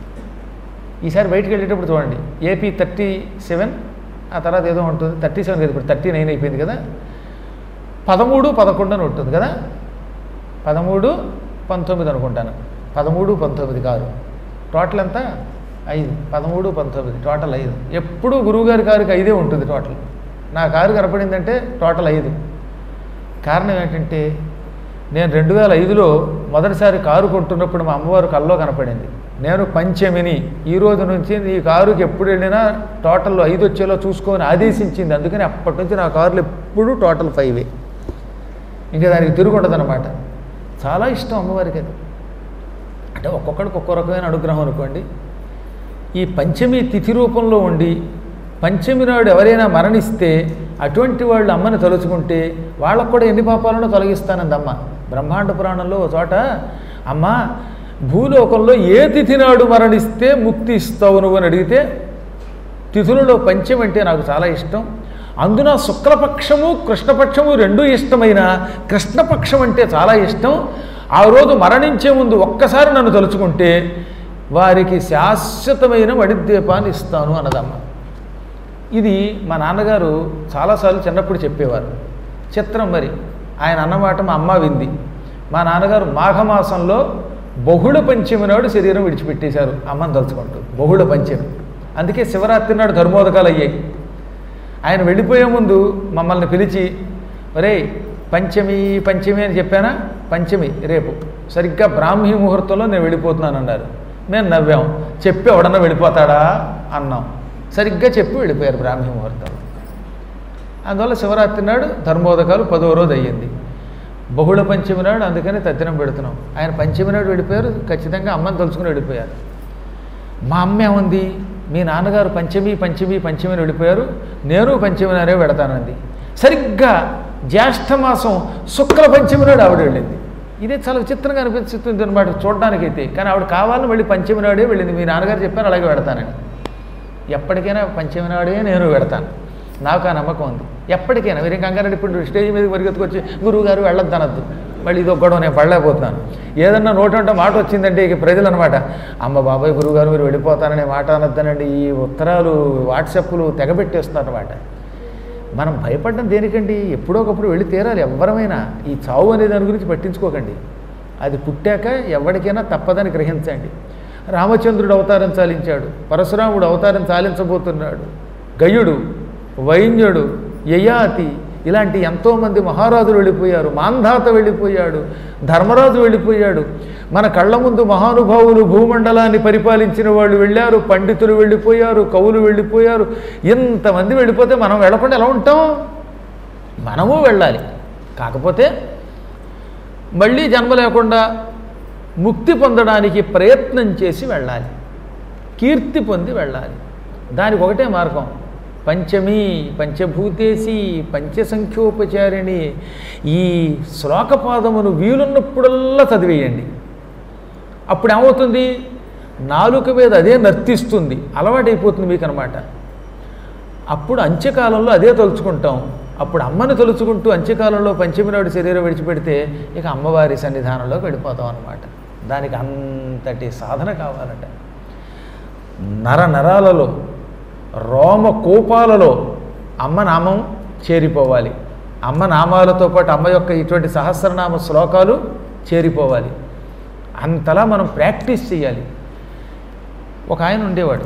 ఈసారి బయటికి వెళ్ళేటప్పుడు చూడండి ఏపీ థర్టీ సెవెన్ ఆ తర్వాత ఏదో ఉంటుంది థర్టీ సెవెన్ కదా ఇప్పుడు థర్టీ నైన్ అయిపోయింది కదా పదమూడు పదకొండు అని ఉంటుంది కదా పదమూడు పంతొమ్మిది అనుకుంటాను పదమూడు పంతొమ్మిది కారు టోటల్ ఎంత ఐదు పదమూడు పంతొమ్మిది టోటల్ ఐదు ఎప్పుడూ గురువుగారి కారుకి ఐదే ఉంటుంది టోటల్ నా కారు కనపడిందంటే టోటల్ ఐదు కారణం ఏంటంటే నేను రెండు వేల ఐదులో మొదటిసారి కారు కొంటున్నప్పుడు మా అమ్మవారు కల్లో కనపడింది నేను పంచమిని ఈ రోజు నుంచి ఈ కారుకి ఎప్పుడు వెళ్ళినా టోటల్లో ఐదు వచ్చేలా చూసుకొని ఆదేశించింది అందుకని అప్పటి నుంచి నా కారులు ఎప్పుడూ టోటల్ ఫైవే ఇంకా దానికి తిరుగుండదు అనమాట చాలా ఇష్టం అమ్మవారికి అది అంటే ఒక్కొక్కడికి ఒక్కో రకమైన అనుగ్రహం అనుకోండి ఈ పంచమి తిథి రూపంలో ఉండి పంచమి నాడు ఎవరైనా మరణిస్తే అటువంటి వాళ్ళు అమ్మని తలుచుకుంటే వాళ్ళకు కూడా ఎన్ని పాపాలను తొలగిస్తానంది అమ్మ బ్రహ్మాండ పురాణంలో ఒక చోట అమ్మ భూలోకంలో ఏ తిథి నాడు మరణిస్తే ముక్తి ఇస్తావు నువ్వు అని అడిగితే తిథులలో పంచమి అంటే నాకు చాలా ఇష్టం అందున శుక్లపక్షము కృష్ణపక్షము రెండూ ఇష్టమైన కృష్ణపక్షం అంటే చాలా ఇష్టం ఆ రోజు మరణించే ముందు ఒక్కసారి నన్ను తలుచుకుంటే వారికి శాశ్వతమైన వడిద్వీపాన్ని ఇస్తాను అన్నదమ్మ ఇది మా నాన్నగారు చాలాసార్లు చిన్నప్పుడు చెప్పేవారు చిత్రం మరి ఆయన అన్నమాట మా అమ్మ వింది మా నాన్నగారు మాఘమాసంలో బహుళ పంచమి నాడు శరీరం విడిచిపెట్టేశారు అమ్మని తలుచుకుంటూ బహుళ పంచమి అందుకే శివరాత్రి నాడు ధర్మోదకాలు అయ్యాయి ఆయన వెళ్ళిపోయే ముందు మమ్మల్ని పిలిచి ఒరే పంచమి పంచమి అని చెప్పానా పంచమి రేపు సరిగ్గా బ్రాహ్మీ ముహూర్తంలో నేను వెళ్ళిపోతున్నాను అన్నారు మేము నవ్వాం చెప్పి ఎవడన్నా వెళ్ళిపోతాడా అన్నాం సరిగ్గా చెప్పి వెళ్ళిపోయారు బ్రాహ్మీ ముహూర్తంలో అందువల్ల శివరాత్రి నాడు ధర్మోదకాలు పదో రోజు అయ్యింది బహుళ పంచమి నాడు అందుకని తద్దినం పెడుతున్నాం ఆయన పంచమి నాడు వెళ్ళిపోయారు ఖచ్చితంగా అమ్మని తలుచుకుని వెళ్ళిపోయారు మా అమ్మ ఏముంది మీ నాన్నగారు పంచమి పంచమి పంచమి అని వెళ్ళిపోయారు నేను పంచమి నాడే పెడతానంది సరిగ్గా జ్యేష్ఠమాసం శుక్ల పంచమి నాడు ఆవిడ వెళ్ళింది ఇదే చాలా విచిత్రంగా అనిపిస్తుంది అనమాట చూడడానికైతే కానీ ఆవిడ కావాలని వెళ్ళి పంచమి నాడే వెళ్ళింది మీ నాన్నగారు చెప్పారు అలాగే పెడతానని ఎప్పటికైనా పంచమి నాడే నేను పెడతాను నాకు ఆ నమ్మకం ఉంది ఎప్పటికైనా మీరు కంగారెడ్డి ఇప్పుడు స్టేజ్ మీద పరిగెత్తుకొచ్చి గురువు గారు వెళ్ళొద్దు అనొద్దు మళ్ళీ ఇది గొడవ నేను పడలేకపోతున్నాను ఏదన్నా నోటంటే మాట వచ్చిందంటే ఇక ప్రజలు అనమాట అమ్మ బాబాయ్ గురువుగారు మీరు వెళ్ళిపోతాననే మాట అనొద్దనండి ఈ ఉత్తరాలు వాట్సాప్లు తెగబెట్టేస్తున్నారు అనమాట మనం భయపడడం దేనికండి ఎప్పుడో ఒకప్పుడు వెళ్ళి తీరాలి ఎవరమైనా ఈ చావు అనే దాని గురించి పట్టించుకోకండి అది పుట్టాక ఎవరికైనా తప్పదని గ్రహించండి రామచంద్రుడు అవతారం చాలించాడు పరశురాముడు అవతారం చాలించబోతున్నాడు గయుడు వైన్యుడు యయాతి ఇలాంటి ఎంతోమంది మహారాజులు వెళ్ళిపోయారు మాంధాత వెళ్ళిపోయాడు ధర్మరాజు వెళ్ళిపోయాడు మన కళ్ళ ముందు మహానుభావులు భూమండలాన్ని పరిపాలించిన వాళ్ళు వెళ్ళారు పండితులు వెళ్ళిపోయారు కవులు వెళ్ళిపోయారు ఇంతమంది వెళ్ళిపోతే మనం వెళ్ళకుండా ఎలా ఉంటాం మనము వెళ్ళాలి కాకపోతే మళ్ళీ జన్మ లేకుండా ముక్తి పొందడానికి ప్రయత్నం చేసి వెళ్ళాలి కీర్తి పొంది వెళ్ళాలి దానికి ఒకటే మార్గం పంచమి పంచభూతేసి పంచసంఖ్యోపచారిణి ఈ శ్లోకపాదమును వీలున్నప్పుడల్లా చదివేయండి అప్పుడు ఏమవుతుంది నాలుక మీద అదే నర్తిస్తుంది అలవాటైపోతుంది మీకు అనమాట అప్పుడు అంత్యకాలంలో అదే తలుచుకుంటాం అప్పుడు అమ్మని తలుచుకుంటూ అంత్యకాలంలో పంచమి నాడు శరీరం విడిచిపెడితే ఇక అమ్మవారి సన్నిధానంలోకి వెళ్ళిపోతాం అనమాట దానికి అంతటి సాధన కావాలట నర నరాలలో రోమ కోపాలలో అమ్మ నామం చేరిపోవాలి అమ్మ నామాలతో పాటు అమ్మ యొక్క ఇటువంటి సహస్రనామ శ్లోకాలు చేరిపోవాలి అంతలా మనం ప్రాక్టీస్ చేయాలి ఒక ఆయన ఉండేవాడు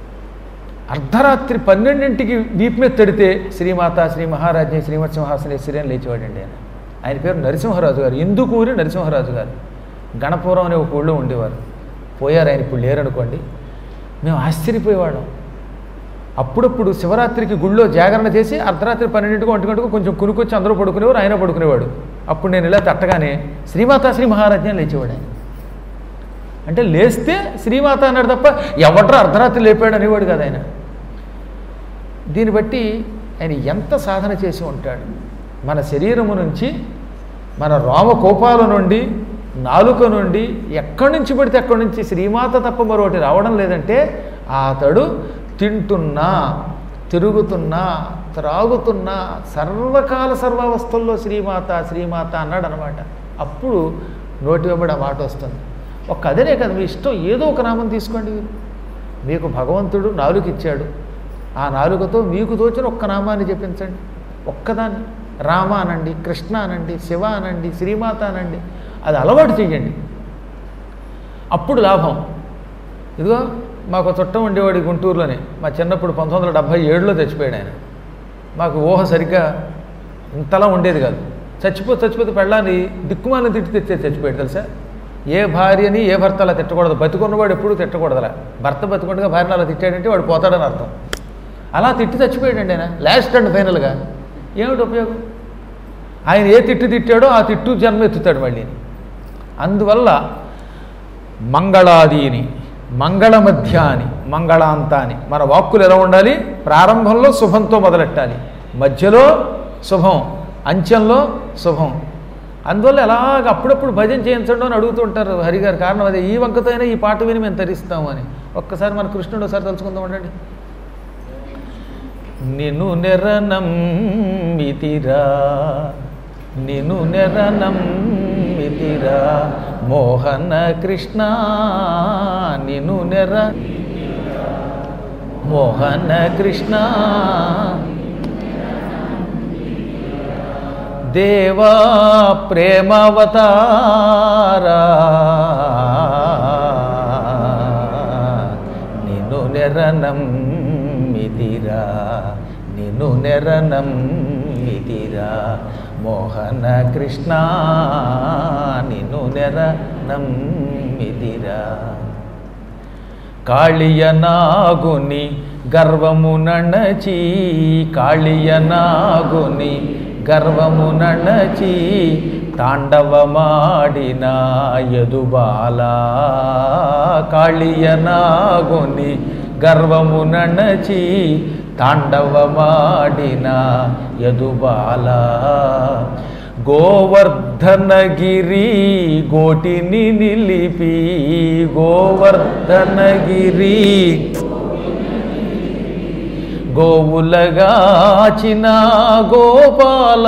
అర్ధరాత్రి పన్నెండింటికి వీపు మీద తడితే శ్రీమాత శ్రీ మహారాజ్ఞి శ్రీమత్ సింహాసనేశ్వరి అని లేచేవాడండి ఆయన ఆయన పేరు నరసింహరాజు గారు ఇందుకూరి నరసింహరాజు గారు గణపురం అనే ఒక ఊళ్ళో ఉండేవారు పోయారు ఆయన ఇప్పుడు లేరనుకోండి మేము ఆశ్చర్యపోయేవాళ్ళం అప్పుడప్పుడు శివరాత్రికి గుళ్ళో జాగరణ చేసి అర్ధరాత్రి పన్నెండింటికి ఒంటి గంటకు కొంచెం కునుకొచ్చి అందరూ పడుకునేవారు ఆయన పడుకునేవాడు అప్పుడు నేను ఇలా తట్టగానే శ్రీమాత శ్రీ మహారాజ్ఞ లేచేవాడు ఆయన అంటే లేస్తే శ్రీమాత అన్నాడు తప్ప ఎవట్రా అర్ధరాత్రి లేపాడు అనేవాడు కదా ఆయన దీన్ని బట్టి ఆయన ఎంత సాధన చేసి ఉంటాడు మన శరీరము నుంచి మన రోమకోపాల నుండి నాలుక నుండి ఎక్కడి నుంచి పడితే ఎక్కడి నుంచి శ్రీమాత తప్ప మరొకటి రావడం లేదంటే అతడు తింటున్నా తిరుగుతున్నా త్రాగుతున్నా సర్వకాల సర్వావస్థల్లో శ్రీమాత శ్రీమాత అన్నాడు అనమాట అప్పుడు నోటి వెంబడి ఆ మాట వస్తుంది ఒక్క అదనే కదా మీ ఇష్టం ఏదో ఒక నామం తీసుకోండి మీరు మీకు భగవంతుడు నాలుగు ఇచ్చాడు ఆ నాలుగుతో మీకు తోచిన ఒక్క నామాన్ని జపించండి ఒక్కదాన్ని రామ అనండి కృష్ణ అనండి శివ అనండి శ్రీమాత అనండి అది అలవాటు చేయండి అప్పుడు లాభం ఇదిగో మాకు చుట్టం ఉండేవాడి గుంటూరులోనే మా చిన్నప్పుడు పంతొమ్మిది వందల డెబ్భై ఏడులో చచ్చిపోయాడు ఆయన మాకు ఊహ సరిగ్గా ఇంతలా ఉండేది కాదు చచ్చిపోతే చచ్చిపోతే పెళ్ళాన్ని దిక్కుమాలని తిట్టి తెచ్చే చచ్చిపోయాడు తెలుసా ఏ భార్యని ఏ భర్త అలా తిట్టకూడదు బతుకున్నవాడు ఎప్పుడూ తిట్టకూడదు అలా భర్త బతుకుండగా భార్యను అలా తిట్టాడంటే వాడు పోతాడని అర్థం అలా తిట్టి చచ్చిపోయాడండి ఆయన లాస్ట్ అండ్ ఫైనల్గా ఏమిటి ఉపయోగం ఆయన ఏ తిట్టు తిట్టాడో ఆ తిట్టు జన్మ ఎత్తుతాడు మళ్ళీ అందువల్ల మంగళాదీని మంగళ మధ్యాని మంగళాంతాని మన వాక్కులు ఎలా ఉండాలి ప్రారంభంలో శుభంతో మొదలెట్టాలి మధ్యలో శుభం అంత్యంలో శుభం అందువల్ల ఎలాగ అప్పుడప్పుడు భజన చేయించండి అని అడుగుతుంటారు హరిగారు కారణం అదే ఈ వంకతో అయినా ఈ పాట విని మేము తరిస్తాము అని ఒక్కసారి మన కృష్ణుడు ఒకసారి తలుచుకుందాం ఉండండి నిన్ను నెరనం మితిరా నిన్ను నెరనం మితిరా మోహన కృష్ణ నిన్ను నెర మోహన కృష్ణ దేవా ప్రేమావతారా నిన్ను నెరనం మితిరా నిన్ను నెరనం మితిరా మోహన కృష్ణ నిన్ను నెరనం మితిరా కాళియ నాగుని గర్వము నణచి కాళియ నాగుని గర్వము నణచి తాండవమాడిన యదుబాల కాళియ నాగుని గర్వము నణచి తాండవమాడిన యదుబాల గోవర్ధనగిరి గోటిని నిలిపి గోవర్ధనగిరి గోవులగాచిన గోపాల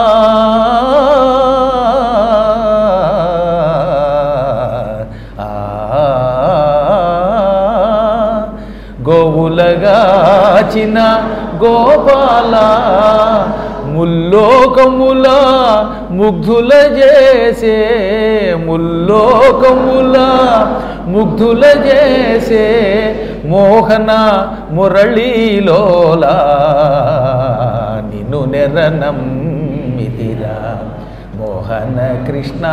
ఆ, గోవులగాచిన గోపాల ముల్లోకముల ముగ్ధుల చేసే ముల్లోకముల ముగ్ధుల చేసే మోహన మురళీలోలా నిన్ను నెరనం మితిరా మోహన కృష్ణ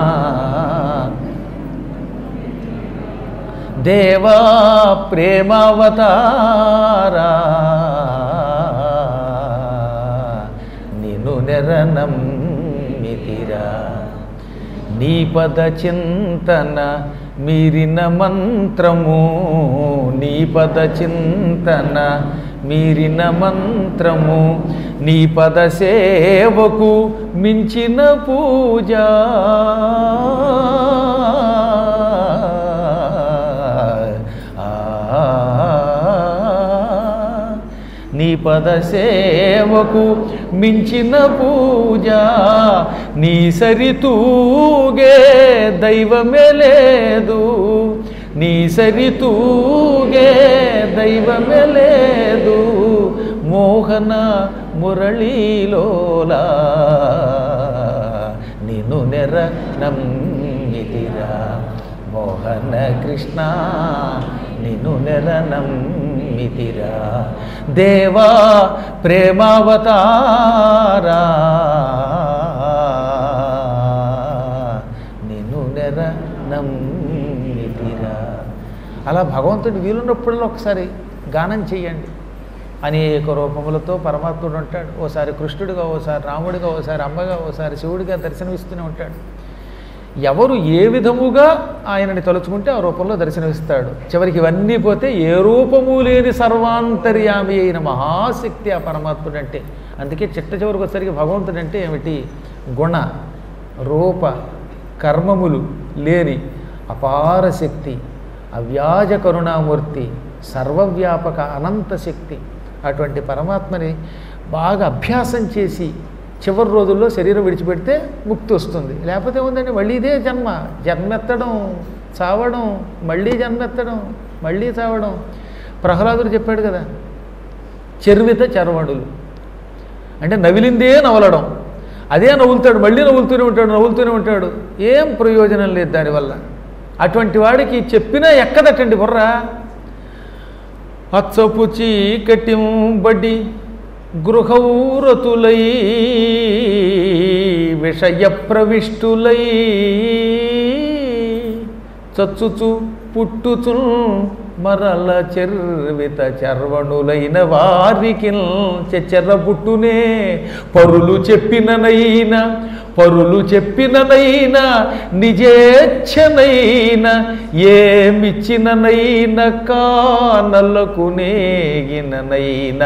దేవా ప్రేమావతారా నిన్ను నెరనం మితిరా నీ పద చింతన మీరిన మంత్రము నీ పద చింతన మీరిన మంత్రము నీ పద సేవకు మించిన పూజ నీ పద సేవకు మించిన పూజ నీ సరితూగే దైవమే లేదు నీ సరితూగే దైవమే లేదు మోహన మురళీలోలా నిన్ను నెర నమ్మితిరా మోహన కృష్ణ నిన్ను నెర నమ్మితిరా దేవా ప్రేమావతారా నిన్ను నెర నమ్మితిరా అలా భగవంతుడి వీలున్నప్పుడల్లా ఒకసారి గానం చెయ్యండి అనేక రూపములతో పరమాత్ముడు ఉంటాడు ఓసారి కృష్ణుడిగా ఓసారి రాముడిగా ఓసారి అమ్మగా ఓసారి శివుడిగా దర్శనమిస్తూనే ఉంటాడు ఎవరు ఏ విధముగా ఆయనని తలుచుకుంటే ఆ రూపంలో దర్శనమిస్తాడు చివరికి ఇవన్నీ పోతే ఏ రూపము లేని సర్వాంతర్యామి అయిన మహాశక్తి ఆ పరమాత్ముడు అంటే అందుకే చిట్ట చివరికి వచ్చేసరికి భగవంతుడు అంటే ఏమిటి గుణ రూప కర్మములు లేని అపార శక్తి అవ్యాజ కరుణామూర్తి సర్వవ్యాపక అనంత శక్తి అటువంటి పరమాత్మని బాగా అభ్యాసం చేసి చివరి రోజుల్లో శరీరం విడిచిపెడితే ముక్తి వస్తుంది లేకపోతే ఉందండి మళ్ళీ ఇదే జన్మ జన్మెత్తడం చావడం మళ్ళీ జన్మెత్తడం మళ్ళీ చావడం ప్రహ్లాదుడు చెప్పాడు కదా చర్విత చర్వణులు అంటే నవిలిందే నవలడం అదే నవ్వులుతాడు మళ్ళీ నవ్వులుతూనే ఉంటాడు నవ్వులుతూనే ఉంటాడు ఏం ప్రయోజనం లేదు దానివల్ల అటువంటి వాడికి చెప్పినా ఎక్కదటండి బుర్ర అచ్చపు చీకటింబడి గృహౌరతులై విషయ ప్రవిష్టులై చచ్చుచు పుట్టుచున్ మరల చెర్విత చర్వణులైన వారికి చెచ్చర పుట్టునే పరులు చెప్పిననైనా పరులు చెప్పిననైనా నిజేచ్ఛనైన ఏమిచ్చిననైన కానలకు నేగిననైన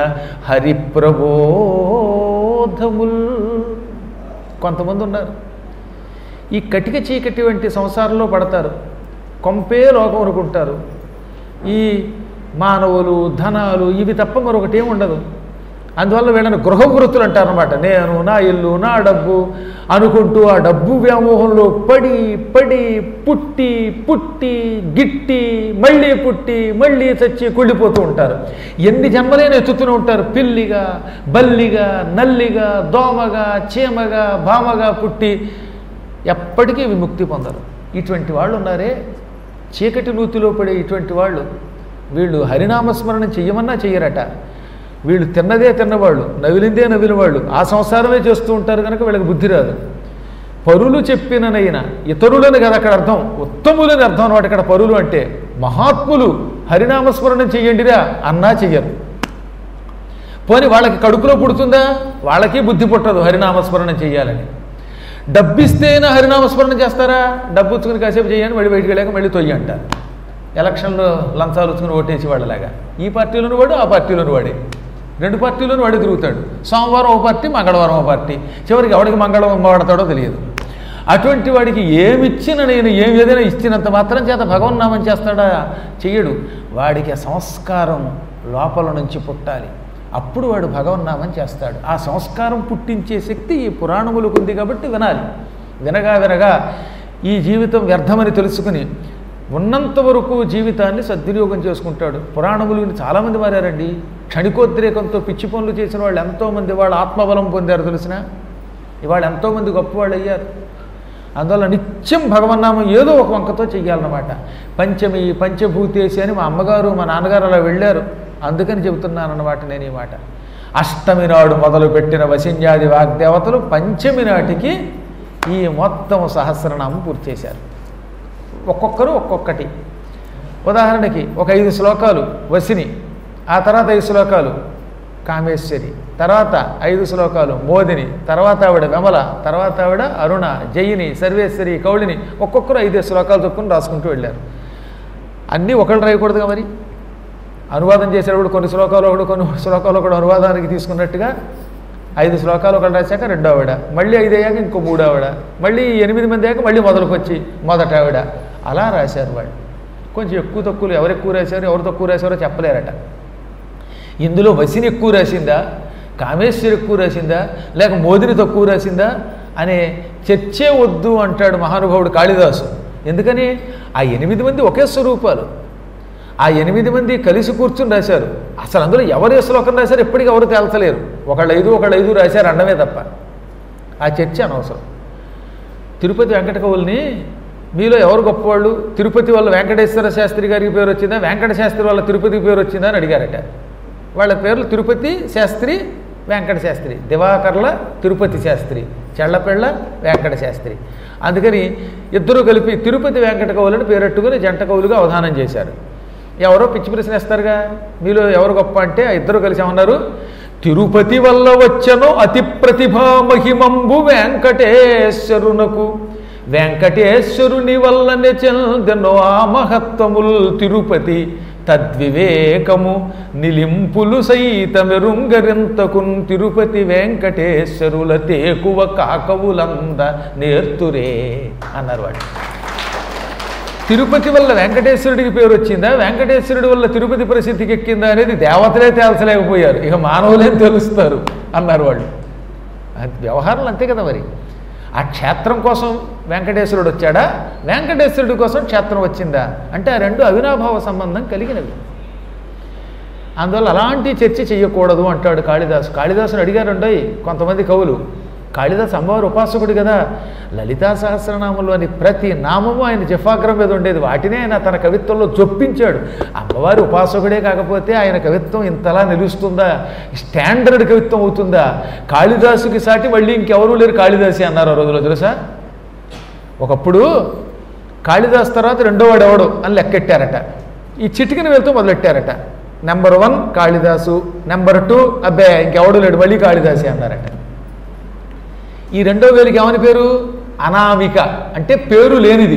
హరిప్రబోధముల్ కొంతమంది ఉన్నారు ఈ కటిక చీకటి వంటి సంసారంలో పడతారు కొంపే లోకం అనుకుంటారు ఈ మానవులు ధనాలు ఇవి తప్ప మరొకటి ఏమి ఉండదు అందువల్ల వీళ్ళని గృహవృత్తులు అంటారనమాట నేను నా ఇల్లు నా డబ్బు అనుకుంటూ ఆ డబ్బు వ్యామోహంలో పడి పడి పుట్టి పుట్టి గిట్టి మళ్ళీ పుట్టి మళ్ళీ చచ్చి కుళ్ళిపోతూ ఉంటారు ఎన్ని జన్మలైనా ఎత్తుతూనే ఉంటారు పిల్లిగా బల్లిగా నల్లిగా దోమగా చీమగా భామగా పుట్టి ఎప్పటికీ విముక్తి పొందరు ఇటువంటి వాళ్ళు ఉన్నారే చీకటి నూతిలో పడే ఇటువంటి వాళ్ళు వీళ్ళు హరినామస్మరణ చెయ్యమన్నా చెయ్యరట వీళ్ళు తిన్నదే తిన్నవాళ్ళు నవిలిందే నవిలిన వాళ్ళు ఆ సంసారమే చేస్తూ ఉంటారు కనుక వీళ్ళకి బుద్ధి రాదు పరులు చెప్పిననైనా ఇతరులని కదా అక్కడ అర్థం ఉత్తములని అర్థం అనమాట ఇక్కడ పరులు అంటే మహాత్ములు హరినామస్మరణం చెయ్యండిరా అన్నా చెయ్యరు పోనీ వాళ్ళకి కడుపులో పుడుతుందా వాళ్ళకి బుద్ధి పుట్టదు హరినామస్మరణం చెయ్యాలని డబ్బిస్తేనా హరినామస్మరణ చేస్తారా డబ్బు ఉచ్చుకుని కాసేపు చేయండి మళ్ళీ బయటికి వెళ్ళాక మళ్ళీ తొయ్యి అంటారు ఎలక్షన్లో లంచాలు ఉచ్చుకుని ఓటేసి వాళ్ళలాగా ఈ పార్టీలోని వాడు ఆ పార్టీలోని వాడే రెండు పార్టీలోని వాడే తిరుగుతాడు సోమవారం ఓ పార్టీ మంగళవారం ఓ పార్టీ చివరికి ఎవడికి మంగళవారం వాడతాడో తెలియదు అటువంటి వాడికి ఏమిచ్చిన నేను ఏమి ఏదైనా ఇచ్చినంత మాత్రం చేత భగవన్నామం చేస్తాడా చెయ్యడు వాడికి ఆ సంస్కారం లోపల నుంచి పుట్టాలి అప్పుడు వాడు భగవన్నామం చేస్తాడు ఆ సంస్కారం పుట్టించే శక్తి ఈ పురాణములకు ఉంది కాబట్టి వినాలి వినగా వినగా ఈ జీవితం వ్యర్థమని తెలుసుకుని ఉన్నంత వరకు జీవితాన్ని సద్వినియోగం చేసుకుంటాడు పురాణములు విని చాలామంది మారారండి క్షణికోద్రేకంతో పిచ్చి పనులు చేసిన వాళ్ళు ఎంతోమంది వాళ్ళు ఆత్మబలం పొందారు తెలిసిన ఇవాళ ఎంతోమంది గొప్పవాళ్ళు అయ్యారు అందువల్ల నిత్యం భగవన్నామం ఏదో ఒక వంకతో చెయ్యాలన్నమాట పంచమి పంచభూతేసి అని మా అమ్మగారు మా నాన్నగారు అలా వెళ్ళారు అందుకని చెబుతున్నాను అన్నమాట నేను ఈ మాట అష్టమి నాడు మొదలుపెట్టిన వశిన్యాది వాగ్దేవతలు పంచమి నాటికి ఈ మొత్తం సహస్రనామం పూర్తి చేశారు ఒక్కొక్కరు ఒక్కొక్కటి ఉదాహరణకి ఒక ఐదు శ్లోకాలు వసిని ఆ తర్వాత ఐదు శ్లోకాలు కామేశ్వరి తర్వాత ఐదు శ్లోకాలు మోదిని తర్వాత ఆవిడ విమల తర్వాత ఆవిడ అరుణ జయిని సర్వేశ్వరి కౌళిని ఒక్కొక్కరు ఐదు శ్లోకాలు చొప్పున రాసుకుంటూ వెళ్ళారు అన్నీ ఒకళ్ళు రాయకూడదుగా మరి అనువాదం చేసేటప్పుడు కొన్ని శ్లోకాలు ఒకడు కొన్ని శ్లోకాలు ఒకడు అనువాదానికి తీసుకున్నట్టుగా ఐదు శ్లోకాలు ఒకటి రాశాక రెండో ఆవిడ మళ్ళీ ఐదు అయ్యాక ఇంకో మూడో ఆవిడ మళ్ళీ ఎనిమిది మంది అయ్యాక మళ్ళీ మొదలుకొచ్చి మొదట ఆవిడ అలా రాశారు వాళ్ళు కొంచెం ఎక్కువ తక్కువలు ఎవరు ఎక్కువ రాశారు ఎవరు తక్కువ రాశారో చెప్పలేరట ఇందులో వసిని ఎక్కువ రాసిందా కామేశ్వరి ఎక్కువ రాసిందా లేక మోదిని తక్కువ రాసిందా అనే చర్చే వద్దు అంటాడు మహానుభావుడు కాళిదాసు ఎందుకని ఆ ఎనిమిది మంది ఒకే స్వరూపాలు ఆ ఎనిమిది మంది కలిసి కూర్చుని రాశారు అసలు అందులో ఎవరు ఏ శ్లోకం రాశారు ఎప్పటికీ ఎవరు తేల్చలేరు ఒకళ్ళు ఐదు ఒకళ్ళు ఐదు రాశారు అండమే తప్ప ఆ చర్చ అనవసరం తిరుపతి వెంకట కవుల్ని మీలో ఎవరు గొప్పవాళ్ళు తిరుపతి వల్ల వెంకటేశ్వర శాస్త్రి గారికి పేరు వచ్చిందా వెంకట శాస్త్రి వల్ల తిరుపతికి పేరు వచ్చిందా అని అడిగారట వాళ్ళ పేర్లు తిరుపతి శాస్త్రి వెంకట శాస్త్రి దివాకర్ల తిరుపతి శాస్త్రి చెళ్ళపెళ్ళ వెంకట శాస్త్రి అందుకని ఇద్దరూ కలిపి తిరుపతి వెంకట కవులను పేరెట్టుకుని జంట కవులుగా అవధానం చేశారు ఎవరో పిచ్చి ప్రశ్న వేస్తారుగా మీలో ఎవరు గొప్ప అంటే ఆ ఇద్దరు కలిసి ఏమన్నారు తిరుపతి వల్ల వచ్చను అతి ప్రతిభా మహిమంబు వెంకటేశ్వరునకు వెంకటేశ్వరుని వల్లనే చెందెనో ఆ మహత్వముల్ తిరుపతి తద్వివేకము నిలింపులు సైతమెరుంగరింతకున్ తిరుపతి వెంకటేశ్వరుల తేకువ కాకవులంద నేర్తురే అన్నారు వాడు తిరుపతి వల్ల వెంకటేశ్వరుడికి పేరు వచ్చిందా వెంకటేశ్వరుడి వల్ల తిరుపతి ప్రసిద్ధికి ఎక్కిందా అనేది దేవతలే తేల్చలేకపోయారు ఇక మానవులేం తెలుస్తారు అన్నారు వాళ్ళు అది వ్యవహారాలు అంతే కదా మరి ఆ క్షేత్రం కోసం వెంకటేశ్వరుడు వచ్చాడా వెంకటేశ్వరుడి కోసం క్షేత్రం వచ్చిందా అంటే ఆ రెండు అవినాభావ సంబంధం కలిగినవి అందువల్ల అలాంటి చర్చ చేయకూడదు అంటాడు కాళిదాసు కాళిదాసుని అడిగారండోయ్ కొంతమంది కవులు కాళిదాసు అమ్మవారు ఉపాసకుడు కదా లలితా సహస్రనామంలోని ప్రతి నామము ఆయన జఫాగ్రం మీద ఉండేది వాటినే ఆయన తన కవిత్వంలో జొప్పించాడు అమ్మవారి ఉపాసకుడే కాకపోతే ఆయన కవిత్వం ఇంతలా నిలుస్తుందా స్టాండర్డ్ కవిత్వం అవుతుందా కాళిదాసుకి సాటి మళ్ళీ ఇంకెవరూ లేరు కాళిదాసి అన్నారు ఆ రోజులో తెలుసా ఒకప్పుడు కాళిదాస్ తర్వాత రెండో వాడు ఎవడు అని లెక్కెట్టారట ఈ చిటికిన వెళ్తూ మొదలెట్టారట number one Kalidas number two అబ్బే ఇంకెవడు లేడు మళ్ళీ కాళిదాసి అన్నారట ఈ రెండో వేలికి ఏమని పేరు అనామిక అంటే పేరు లేనిది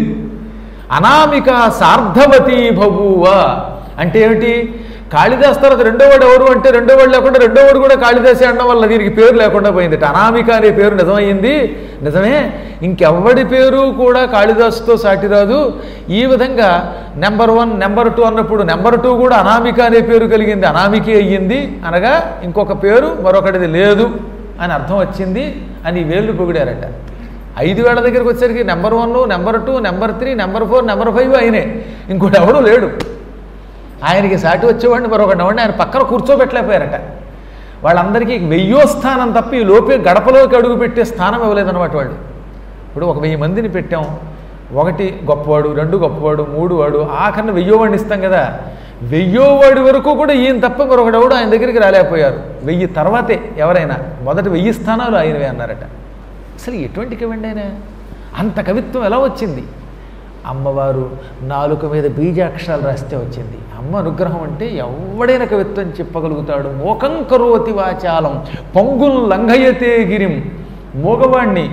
అనామిక సార్ధవతి బభూవ అంటే ఏమిటి కాళిదాస్ తర్వాత రెండో వాడు ఎవరు అంటే రెండో వాడు లేకుండా రెండో వాడు కూడా కాళిదాసి అనడం వల్ల దీనికి పేరు లేకుండా పోయింది అనామిక అనే పేరు నిజమైంది నిజమే ఇంకెవ్వడి పేరు కూడా కాళిదాసుతో సాటి రాదు ఈ విధంగా నెంబర్ వన్ నెంబర్ టూ అన్నప్పుడు నెంబర్ టూ కూడా అనామిక అనే పేరు కలిగింది అనామికే అయ్యింది అనగా ఇంకొక పేరు మరొకటిది లేదు అని అర్థం వచ్చింది అని వేళ్ళు పొగిడారట ఐదు వేల దగ్గరికి వచ్చేసరికి number one number two number three number four number five అయినే ఇంకోటి ఎవడూ లేడు ఆయనకి సాటి వచ్చేవాడిని మరొకటి ఎవడిని ఆయన పక్కన కూర్చోబెట్టలేకపోయారట వాళ్ళందరికీ వెయ్యో స్థానం తప్ప ఈ లోపే గడపలోకి అడుగు పెట్టే స్థానం ఇవ్వలేదన్నమాట వాళ్ళు ఇప్పుడు ఒక వెయ్యి మందిని పెట్టాం ఒకటి గొప్పవాడు రెండు గొప్పవాడు మూడు వాడు ఆఖరిని వెయ్యో వాడిని ఇస్తాం కదా వెయ్యో వాడి వరకు కూడా ఈయన తప్ప మరొకడెవడు ఆయన దగ్గరికి రాలేకపోయారు వెయ్యి తర్వాతే ఎవరైనా మొదటి వెయ్యి స్థానాలు ఆయనవే అన్నారట అసలు ఎటువంటి కవండి ఆయన అంత కవిత్వం ఎలా వచ్చింది అమ్మవారు నాలుక మీద బీజాక్షరాలు రాస్తే వచ్చింది అమ్మ అనుగ్రహం అంటే ఎవడైనా కవిత్వం చెప్పగలుగుతాడు మోకం కరోతి వాచాలం పొంగుల్ లంఘయతే గిరిం మూగవాణ్ణి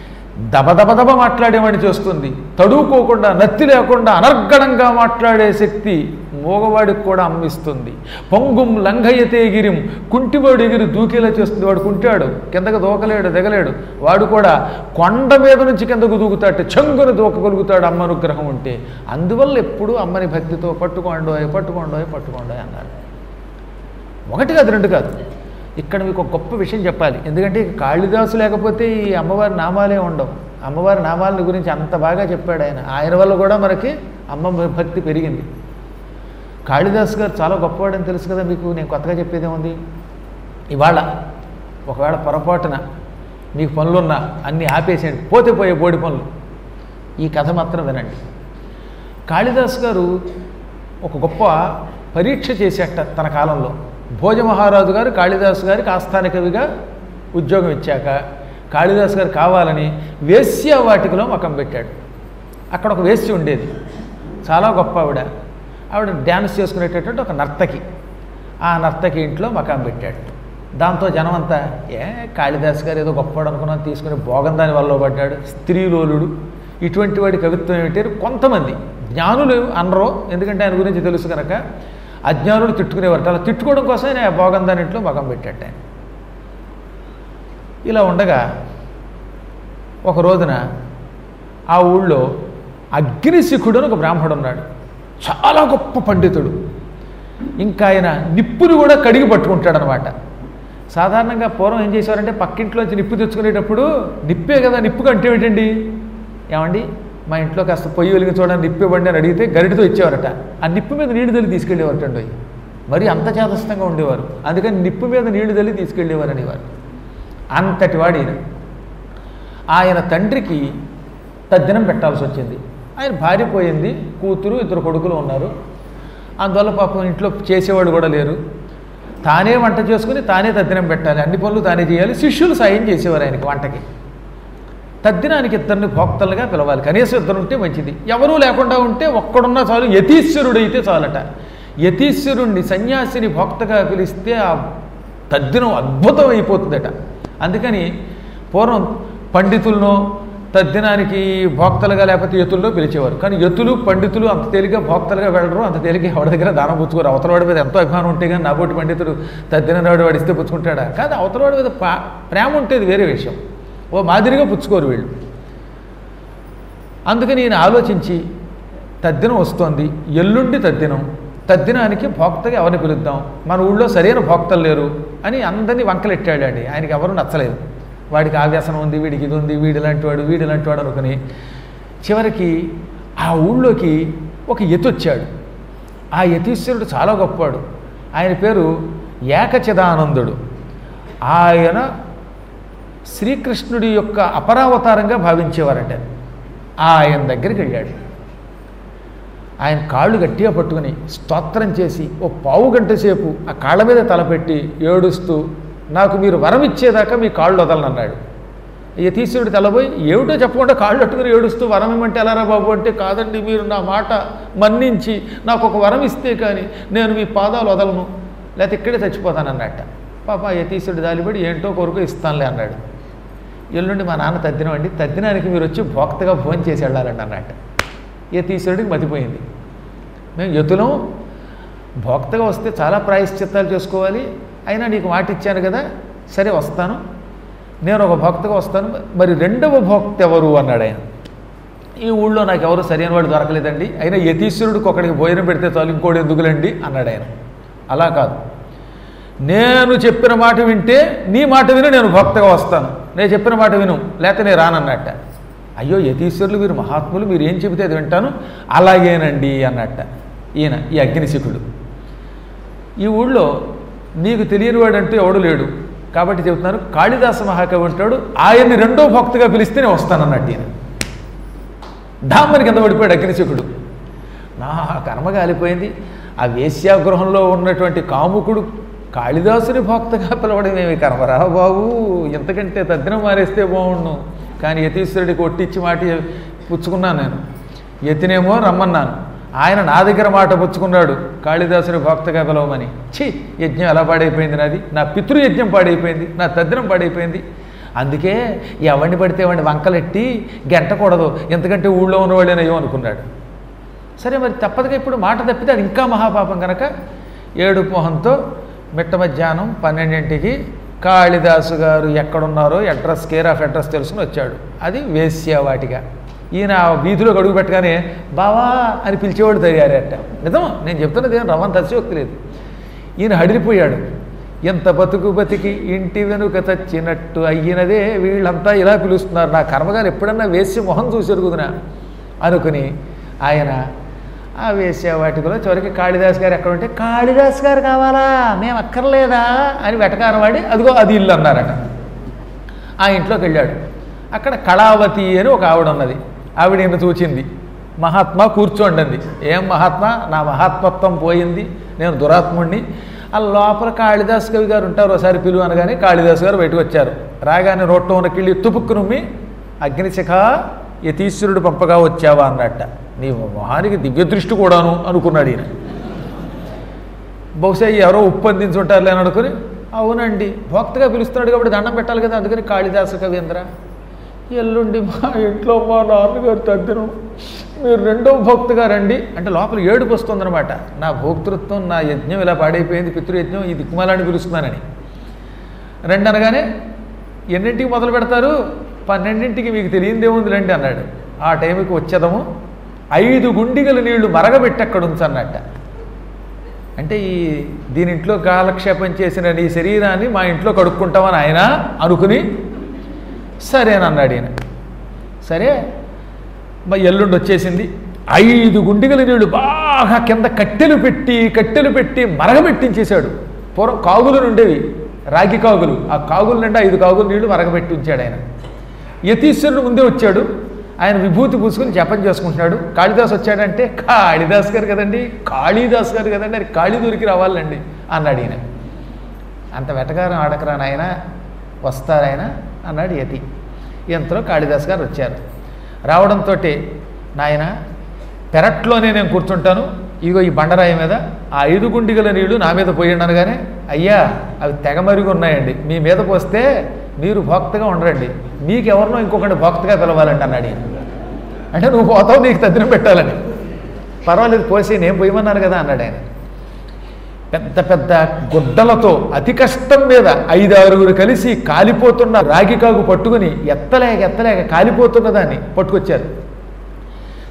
దబదబదబ మాట్లాడేవాడిని చేస్తుంది తడువుకోకుండా నత్తి లేకుండా అనర్గళంగా మాట్లాడే శక్తి మూగవాడికి కూడా అమ్మిస్తుంది పొంగుం లంఘయతే గిరిం కుంటివాడు ఎగిరి దూకేలా చేస్తుంది వాడు కుంటాడు కిందకు దూకలేడు దిగలేడు వాడు కూడా కొండ మీద నుంచి కిందకు దూకుతాడు చెంగును దూకగలుగుతాడు అమ్మ అనుగ్రహం ఉంటే అందువల్ల ఎప్పుడూ అమ్మని భక్తితో పట్టుకోండోయ్ పట్టుకోండోయ్ పట్టుకోండోయ్ అన్నారు ఒకటి కాదు రెండు కాదు ఇక్కడ మీకు ఒక గొప్ప విషయం చెప్పాలి ఎందుకంటే ఇక కాళిదాసు లేకపోతే ఈ అమ్మవారి నామాలే ఉండవు అమ్మవారి నామాలని గురించి అంత బాగా చెప్పాడు ఆయన ఆయన వల్ల కూడా మనకి అమ్మ భక్తి పెరిగింది కాళిదాస్ గారు చాలా గొప్పవాడని తెలుసు కదా మీకు నేను కొత్తగా చెప్పేది ఏముంది ఇవాళ ఒకవేళ పొరపాటున మీకు పనులున్నా అన్నీ ఆపేసేయండి పోతే పోయే బోడి పనులు ఈ కథ మాత్రం వినండి కాళిదాస్ గారు ఒక గొప్ప పరీక్ష చేసేట తన కాలంలో భోజమహారాజు గారు కాళిదాసు గారికి ఆస్థాన కవిగా ఉద్యోగం ఇచ్చాక కాళిదాసు గారు కావాలని వేశ్య వాటికలో మకం పెట్టాడు అక్కడ ఒక వేశ్య ఉండేది చాలా గొప్ప ఆవిడ ఆవిడ డ్యాన్స్ చేసుకునేటటువంటి ఒక నర్తకి ఆ నర్తకి ఇంట్లో మకాం పెట్టాడు దాంతో జనమంతా ఏ కాళిదాస్ గారు ఏదో గొప్పవాడు అనుకున్నాను తీసుకుని భోగందాని వల్ల పడ్డాడు స్త్రీలోలుడు ఇటువంటి వాడి కవిత్వం ఏమిటారు కొంతమంది జ్ఞానులు అనరు ఎందుకంటే ఆయన గురించి తెలుసు కనుక అజ్ఞానులు తిట్టుకునేవారు అలా తిట్టుకోవడం కోసం ఆయన భోగందాని ఇంట్లో మగం పెట్టాడు ఆయన ఇలా ఉండగా ఒక రోజున ఆ ఊళ్ళో అగ్నిశిఖుడు అని ఒక బ్రాహ్మడు ఉన్నాడు చాలా గొప్ప పండితుడు ఇంకా ఆయన నిప్పుని కూడా కడిగి పట్టుకుంటాడు అనమాట సాధారణంగా పూర్వం ఏం చేసేవారంటే పక్కింట్లోంచి నిప్పు తెచ్చుకునేటప్పుడు నిప్పే కదా నిప్పు కంటే ఏంటండి ఏమండి మా ఇంట్లో కాస్త పొయ్యి వెలిగి చూడండి నిప్పు ఇవ్వండి అని అడిగితే గరిటితో ఇచ్చేవారట ఆ నిప్పు మీద నీళ్లు తల్లి తీసుకెళ్ళేవారటండి అవి మరి అంత చేతస్థంగా ఉండేవారు అందుకని నిప్పు మీద నీళ్లు తల్లి తీసుకెళ్ళేవారు అనేవారు అంతటి వాడు ఈయన ఆయన తండ్రికి తద్దినం పెట్టాల్సి వచ్చింది ఆయన భార్య పోయింది కూతురు ఇద్దరు కొడుకులు ఉన్నారు అందువల్ల పాపం ఇంట్లో చేసేవాడు కూడా లేరు తానే వంట చేసుకుని తానే తద్దినం పెట్టాలి అన్ని పనులు తానే చేయాలి శిష్యులు సాయం చేసేవారు ఆయనకి వంటకి తద్దినానికి ఇద్దరిని భోక్తలుగా పిలవాలి కనీసం ఇద్దరు ఉంటే మంచిది ఎవరూ లేకుండా ఉంటే ఒక్కడున్నా చాలు యతీశ్వరుడైతే చాలట యతీశ్వరుణ్ణి సన్యాసిని భోక్తగా పిలిస్తే ఆ తద్దినం అద్భుతం అయిపోతుందట అందుకని పూర్వం పండితులను తద్దినానికి భోక్తలుగా లేకపోతే యతుల్లో పిలిచేవారు కానీ యతులు పండితులు అంత తేలిగ్గా భోక్తలుగా వెళ్ళరు అంత తేలిగ్గా ఎవరి దగ్గర దానం పుచ్చుకోరు అవతలవాడి మీద ఎంతో అభిమానం ఉంటే కానీ నాబోటి పండితుడు తద్దిన నాడు వాడిస్తే పుచ్చుకుంటాడా కాదు అవతలవాడి మీద పా- ప్రేమ ఉంటేది వేరే విషయం ఓ మాదిరిగా పుచ్చుకోరు వీళ్ళు అందుకని ఈయన ఆలోచించి తద్దినం వస్తోంది ఎల్లుండి తద్దినం తద్దినానికి భోక్తగా ఎవరిని పిలుద్దాం మన ఊళ్ళో సరైన భోక్తలు లేరు అని అందరినీ వంకలెట్టాడండి ఆయనకి ఎవరు నచ్చలేదు వాడికి ఆ వ్యసనం ఉంది వీడికి ఇది ఉంది వీడి లాంటి వాడు వీడి లాంటి వాడు అనుకుని చివరికి ఆ ఊళ్ళోకి ఒక యతి వచ్చాడు ఆ యతీశ్వరుడు చాలా గొప్పవాడు ఆయన పేరు ఏకచిదానందుడు ఆయన శ్రీకృష్ణుడి యొక్క అపరావతారంగా భావించేవారట ఆయన దగ్గరికి వెళ్ళాడు ఆయన కాళ్ళు గట్టిగా పట్టుకుని స్తోత్రం చేసి ఓ పావు గంట సేపు ఆ కాళ్ళ మీద తలపెట్టి ఏడుస్తూ నాకు మీరు వరం ఇచ్చేదాకా మీ కాళ్ళు వదలనన్నాడు యతీశ్వరుడు తెల్లబోయి ఏమిటో చెప్పకుండా కాళ్ళు పట్టుకుని ఏడుస్తూ వరం ఇమ్మంటే ఎలారా బాబు అంటే కాదండి మీరు నా మాట మన్నించి నాకు ఒక వరం ఇస్తే కానీ నేను మీ పాదాలు వదలను లేకపోతే ఇక్కడే చచ్చిపోతానన్నట్ట పాప ఆ యతీశ్వరుడు దాలిపడి ఏంటో కొరకు ఇస్తానులే అన్నాడు ఎల్లుండి మా నాన్న తద్దినం అండి తద్దినానికి మీరు వచ్చి భోక్తగా భోజనం చేసి వెళ్ళాలండి అన్నట్ట యతీశ్వరుడికి మతిపోయింది మేము యతులం భోక్తగా వస్తే చాలా ప్రాయశ్చిత్తాలు చేసుకోవాలి అయినా నీకు మాట ఇచ్చాను కదా సరే వస్తాను నేను ఒక భక్తగా వస్తాను మరి రెండవ భక్త ఎవరు అన్నాడు ఆయన ఈ ఊళ్ళో నాకు ఎవరు సరైన వాడు దొరకలేదండి అయినా యతీశ్వరుడికి ఒకడికి భోజనం పెడితే చాలు ఇంకోటి ఎందుకులండి అన్నాడు ఆయన అలా కాదు నేను చెప్పిన మాట వింటే నీ మాట విని నేను భక్తగా వస్తాను నేను చెప్పిన మాట విను లేకపోతే నేను రానన్నట్ట అయ్యో యతీశ్వరులు మీరు మహాత్ములు మీరు ఏం చెబితే అది వింటాను అలాగేనండి అన్నట్ట ఈయన ఈ అగ్నిశిఖుడు ఈ ఊళ్ళో నీకు తెలియని వాడంటూ ఎవడు లేడు కాబట్టి చెబుతున్నాను కాళిదాస మహాకవి ఉంటాడు ఆయన్ని రెండో భక్తిగా పిలిస్తే నేను వస్తానన్నట్టు ఈయన డామ్మని కింద పడిపోయాడు అగ్నిశిఖుడు నా కర్మ కాలిపోయింది ఆ వేశ్యాగృహంలో ఉన్నటువంటి కాముకుడు కాళిదాసుని భక్తగా పిలవడం ఏమి కర్మరా బాబు ఎంతకంటే తద్దినం మారేస్తే బాగుండు కానీ యతీశ్వరుడికి ఒట్టిచ్చి మాట పుచ్చుకున్నాను నేను యతినేమో రమ్మన్నాను ఆయన నా దగ్గర మాట పుచ్చుకున్నాడు కాళిదాసుని భక్తగా పిలవమని ఛీ యజ్ఞం ఎలా పాడైపోయింది నాది నా పితృయజ్ఞం పాడైపోయింది నా తద్దినం పాడైపోయింది అందుకే ఎవరిని పడితే వాడిని వంకలెట్టి గెంటకూడదు ఎందుకంటే ఊళ్ళో ఉన్నవాళ్ళేనయ్యో అనుకున్నాడు సరే మరి తప్పదుగా ఇప్పుడు మాట తప్పితే అది ఇంకా మహాపాపం కనుక ఏడు మొహంతో మిట్ట మధ్యాహ్నం పన్నెండింటికి కాళిదాసు గారు ఎక్కడున్నారో అడ్రస్ కేర్ ఆఫ్ అడ్రస్ తెలుసుకుని వచ్చాడు అది వేశ్యావాటిగా ఈయన ఆ వీధిలో గడుగు పెట్టగానే బావా అని పిలిచేవాడు తయారట నిజం నేను చెప్తున్నది ఏం రవ్వంత అతిశయోక్తి లేదు ఈయన హడిలిపోయాడు ఎంత బతుకు బతికి ఇంటి వెనుక చచ్చినట్టు అయ్యినదే వీళ్ళంతా ఇలా పిలుస్తున్నారు నా కర్మగారు ఎప్పుడన్నా వేసి మొహం చూసి ఎరుగుదునా అనుకుని ఆయన ఆ వేసే వాటికలో చివరికి కాళిదాస్ గారు ఎక్కడ ఉంటే కాళిదాస్ గారు కావాలా మేము అక్కర్లేదా అని వెటకారం వాడి అదిగో అది ఇల్లు అన్నారట ఆ ఇంట్లోకి వెళ్ళాడు అక్కడ కళావతి అని ఒక ఆవిడ ఉన్నది ఆవిడ ఈయన చూచింది మహాత్మా కూర్చోండి అంది ఏం మహాత్మా నా మహాత్మత్వం పోయింది నేను దురాత్ముణ్ణి ఆ లోపల కాళిదాస్ కవి గారు ఉంటారు ఒకసారి పిలువు అనగానే కాళిదాస్ గారు బయటకు వచ్చారు రాగానే రోడ్లో ఉన్న కిళ్ళి తుపుక్కు నుమ్మి అగ్నిశిఖ యతీశ్వరుడు పంపగా వచ్చావా అన్నట్ట నీ మొహానికి దివ్య దృష్టి కూడాను అనుకున్నాడు ఈయన బహుశా ఎవరో ఉప్పు అందించుంటారులే అని అనుకుని అవునండి భక్తగా పిలుస్తున్నాడు కాబట్టి దండం పెట్టాలి కదా అందుకని కాళిదాస కవీంద్ర ఎల్లుండి మా ఇంట్లో మా నాన్నగారు తద్దినం మీరు రెండో భక్తుగా రండి అంటే లోపల ఏడుపు వస్తుందన్నమాట నా భోక్తృత్వం నా యజ్ఞం ఇలా పాడైపోయింది పితృయజ్ఞం ఈ దిక్కుమాలని పిలుస్తున్నానని రెండు అనగానే ఎన్నింటికి మొదలు పెడతారు పన్నెండింటికి మీకు తెలియదేముంది రండి అన్నాడు ఆ టైంకి వచ్చేదము ఐదు గుండిగల నీళ్లు మరగబెట్టి అక్కడ ఉంచన్నట్ట అంటే ఈ దీని ఇంట్లో కాలక్షేపం చేసిన నీ శరీరాన్ని మా ఇంట్లో కడుక్కుంటామని ఆయన అనుకుని సరేనన్నాడు ఈయన సరే మా ఎల్లుండి వచ్చేసింది ఐదు గుండిగల నీళ్లు బాగా కింద కట్టెలు పెట్టి కట్టెలు పెట్టి మరగబెట్టించేశాడు పూర్వం కాగులు ఉండేవి రాగి కాగులు ఆ కాగుల నిండా ఐదు కాగులు నీళ్లు మరగబెట్టి ఉంచాడు ఆయన యతీశ్వరుడు ముందే వచ్చాడు ఆయన విభూతి పూసుకుని జపం చేసుకుంటున్నాడు కాళిదాస్ వచ్చాడంటే కాళిదాస్ గారు కదండి కాళీదాస్ గారు కదండి అది కాళీ దొరికి రావాలండి అన్నాడు ఈయన అంత వెటకారం ఆడకరా నాయన వస్తారాయన అన్నాడు యతి ఇంతలో కాళిదాస్ గారు వచ్చారు రావడంతో నాయన పెరట్లోనే నేను కూర్చుంటాను ఇగో ఈ బండరాయి మీద ఆ ఐదు గుండిగల నీళ్లు నా మీద పోయండి అనగానే అయ్యా అవి తెగ మరుగు ఉన్నాయండి మీ మీద పోస్తే మీరు భక్తగా ఉండరండి మీకు ఎవరినో ఇంకొకటి భక్తగా పిలవాలండి అన్నాడు ఈయన. అంటే నువ్వు పోతావు నీకు తద్దినం పెట్టాలని పర్వాలేదు పోసి నేను పోయమన్నాను కదా అన్నాడు ఆయన పెద్ద పెద్ద గుడ్డలతో అతి కష్టం మీద ఐదారుగురు కలిసి కాలిపోతున్న రాగి కాగు పట్టుకుని ఎత్తలేక ఎత్తలేక కాలిపోతున్న దాన్ని పట్టుకొచ్చారు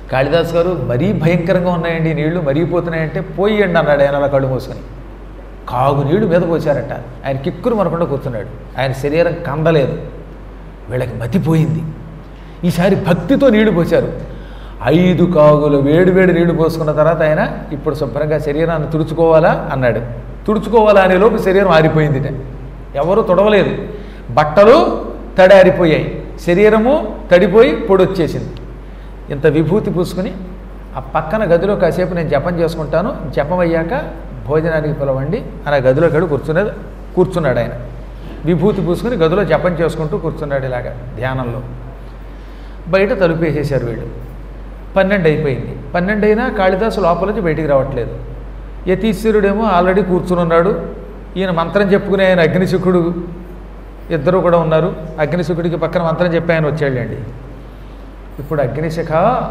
కాళిదాస్ గారు మరీ భయంకరంగా ఉన్నాయండి ఈ నీళ్లు మరిగిపోతున్నాయంటే పోయండి అన్నాడు ఆయన అలా కళ్ళు మూసుకొని కాగు నీళ్లు మీద పోసారట ఆయన కిక్కురు మనకుండా కూర్చున్నాడు ఆయన శరీరం కందలేదు వీళ్ళకి మతిపోయింది ఈసారి భక్తితో నీళ్లు పోశారు ఐదు కాగులు వేడి వేడి నీళ్లు పోసుకున్న తర్వాత ఆయన ఇప్పుడు శుభ్రంగా శరీరాన్ని తుడుచుకోవాలా అన్నాడు తుడుచుకోవాలా అనే లోపు శరీరం ఆరిపోయిందిట ఎవరు తొడవలేదు బట్టలు తడారిపోయాయి శరీరము తడిపోయి పొడొచ్చేసింది ఇంత విభూతి పూసుకుని ఆ పక్కన గదిలో కాసేపు నేను జపం చేసుకుంటాను జపం అయ్యాక భోజనానికి పిలవండి అని ఆ గదిలో గడు కూర్చున్నది కూర్చున్నాడు ఆయన విభూతి పూసుకుని గదిలో జపం చేసుకుంటూ కూర్చున్నాడు ఇలాగా ధ్యానంలో బయట తలుపు వేసేశారు వీళ్ళు పన్నెండు అయిపోయింది పన్నెండు అయినా కాళిదాసు లోపల నుంచి బయటికి రావట్లేదు యతీశ్వరుడేమో ఆల్రెడీ కూర్చుని ఉన్నాడు ఈయన మంత్రం చెప్పుకునే ఆయన అగ్నిశుకుడు ఇద్దరు కూడా ఉన్నారు అగ్నిశుకుడికి పక్కన మంత్రం చెప్పి ఆయన వచ్చాడండి ఇప్పుడు అగ్నిశిఖ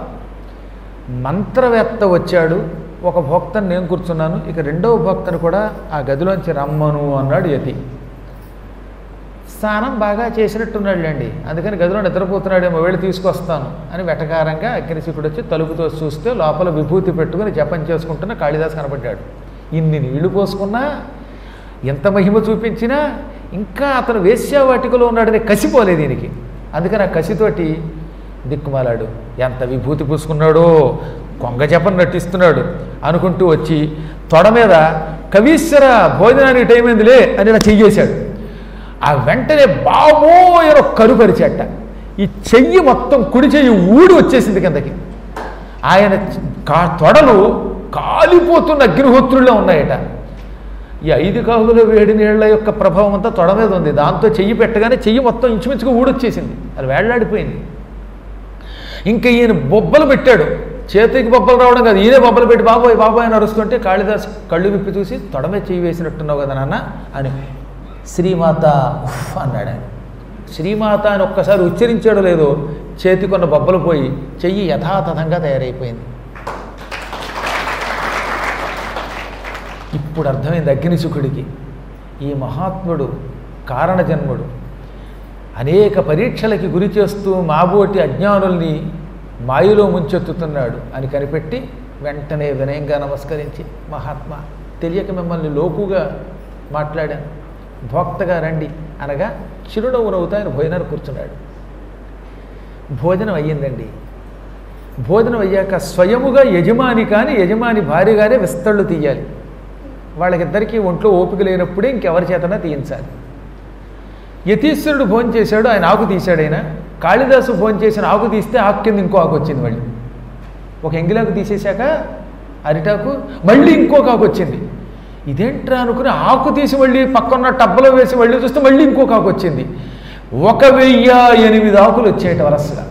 మంత్రవేత్త వచ్చాడు ఒక భోక్తను నేను కూర్చున్నాను ఇక రెండవ భోక్తను కూడా ఆ గదిలోంచి రమ్మను అన్నాడు యతి స్నానం బాగా చేసినట్టున్నాడులేండి అందుకని గదిలో నిద్రపోతున్నాడేమో వెళ్ళి తీసుకొస్తాను అని వెటకారంగా అగ్నిశిఖుడు వచ్చి తలుపుతో చూస్తే లోపల విభూతి పెట్టుకుని జపం చేసుకుంటున్న కాళిదాస్ కనపడ్డాడు ఇన్ని నీళ్లు పోసుకున్నా ఎంత మహిమ చూపించినా ఇంకా అతను వేశ్యావాటికలో ఉన్నాడని కసిపోలేదు దీనికి అందుకని ఆ కసితోటి దిక్కుమాలాడు ఎంత విభూతి పూసుకున్నాడో కొంగ జపం నటిస్తున్నాడు అనుకుంటూ వచ్చి తొడ మీద కవీశ్వర భోజనానికి టైం అయిందిలే అని ఇలా చెయ్యేశాడు ఆ వెంటనే బాబో ఏదో కరుపరిచేట ఈ చెయ్యి మొత్తం కుడి చెయ్యి ఊడి వచ్చేసింది కిందకి ఆయన కా తొడలు కాలిపోతున్న అగ్నిహోత్రుల్లో ఉన్నాయట ఈ ఐదు కాగుల వేడి నీళ్ల యొక్క ప్రభావం అంతా తొడ మీద ఉంది దాంతో చెయ్యి పెట్టగానే చెయ్యి మొత్తం ఇంచుమించుగా ఊడొచ్చేసింది అది వేళ్లాడిపోయింది ఇంకా ఈయన బొబ్బలు పెట్టాడు చేతికి బొబ్బలు రావడం కాదు ఈయనే బొబ్బలు పెట్టి బాబోయ్ బాబోయ్ అని అరుస్తుంటే కాళిదాస్ కళ్ళు విప్పి చూసి తొడ మీద చెయ్యి వేసినట్టున్నావు కదా నాన్న అని శ్రీమాత ఉఫ్ అన్నాడు ఆయన శ్రీమాత అని ఒక్కసారి ఉచ్చరించాడో లేదో చేతికొన్న బొబ్బలు పోయి చెయ్యి యథాతథంగా తయారైపోయింది ఇప్పుడు అర్థమైంది అగ్నిసుఖుడికి ఈ మహాత్ముడు కారణజన్ముడు అనేక పరీక్షలకి గురి చేస్తూ మాబోటి అజ్ఞానుల్ని మాయలో ముంచెత్తుతున్నాడు అని కనిపెట్టి వెంటనే వినయంగా నమస్కరించి మహాత్మా తెలియక మిమ్మల్ని లోకుగా మాట్లాడాను భోక్తగా రండి అనగా చిరునవ్వు నవ్వుతా ఆయన భోజనాన్ని కూర్చున్నాడు భోజనం అయ్యిందండి భోజనం అయ్యాక స్వయముగా యజమాని కానీ యజమాని భార్యగానే విస్తళ్ళు తీయాలి వాళ్ళకిద్దరికీ ఒంట్లో ఓపిక లేనప్పుడే ఇంకెవరి చేతనా తీయించాలి యతీశ్వరుడు భోజనం చేశాడు ఆయన ఆకు తీశాడు ఆయన కాళిదాసు భోజనం చేసిన ఆకు తీస్తే ఆకు కింద ఇంకో ఆకు వచ్చింది మళ్ళీ ఒక ఎంగిలాకు తీసేశాక అరిటాకు మళ్ళీ ఇంకొక ఆకు వచ్చింది ఇదేంట్రా అనుకుని ఆకు తీసి మళ్ళీ పక్కన్న టబ్బలో వేసి మళ్ళీ చూస్తే మళ్ళీ ఇంకొక ఆకు వచ్చింది ఒక వెయ్యి ఎనిమిది ఆకులు వచ్చేట వరసగా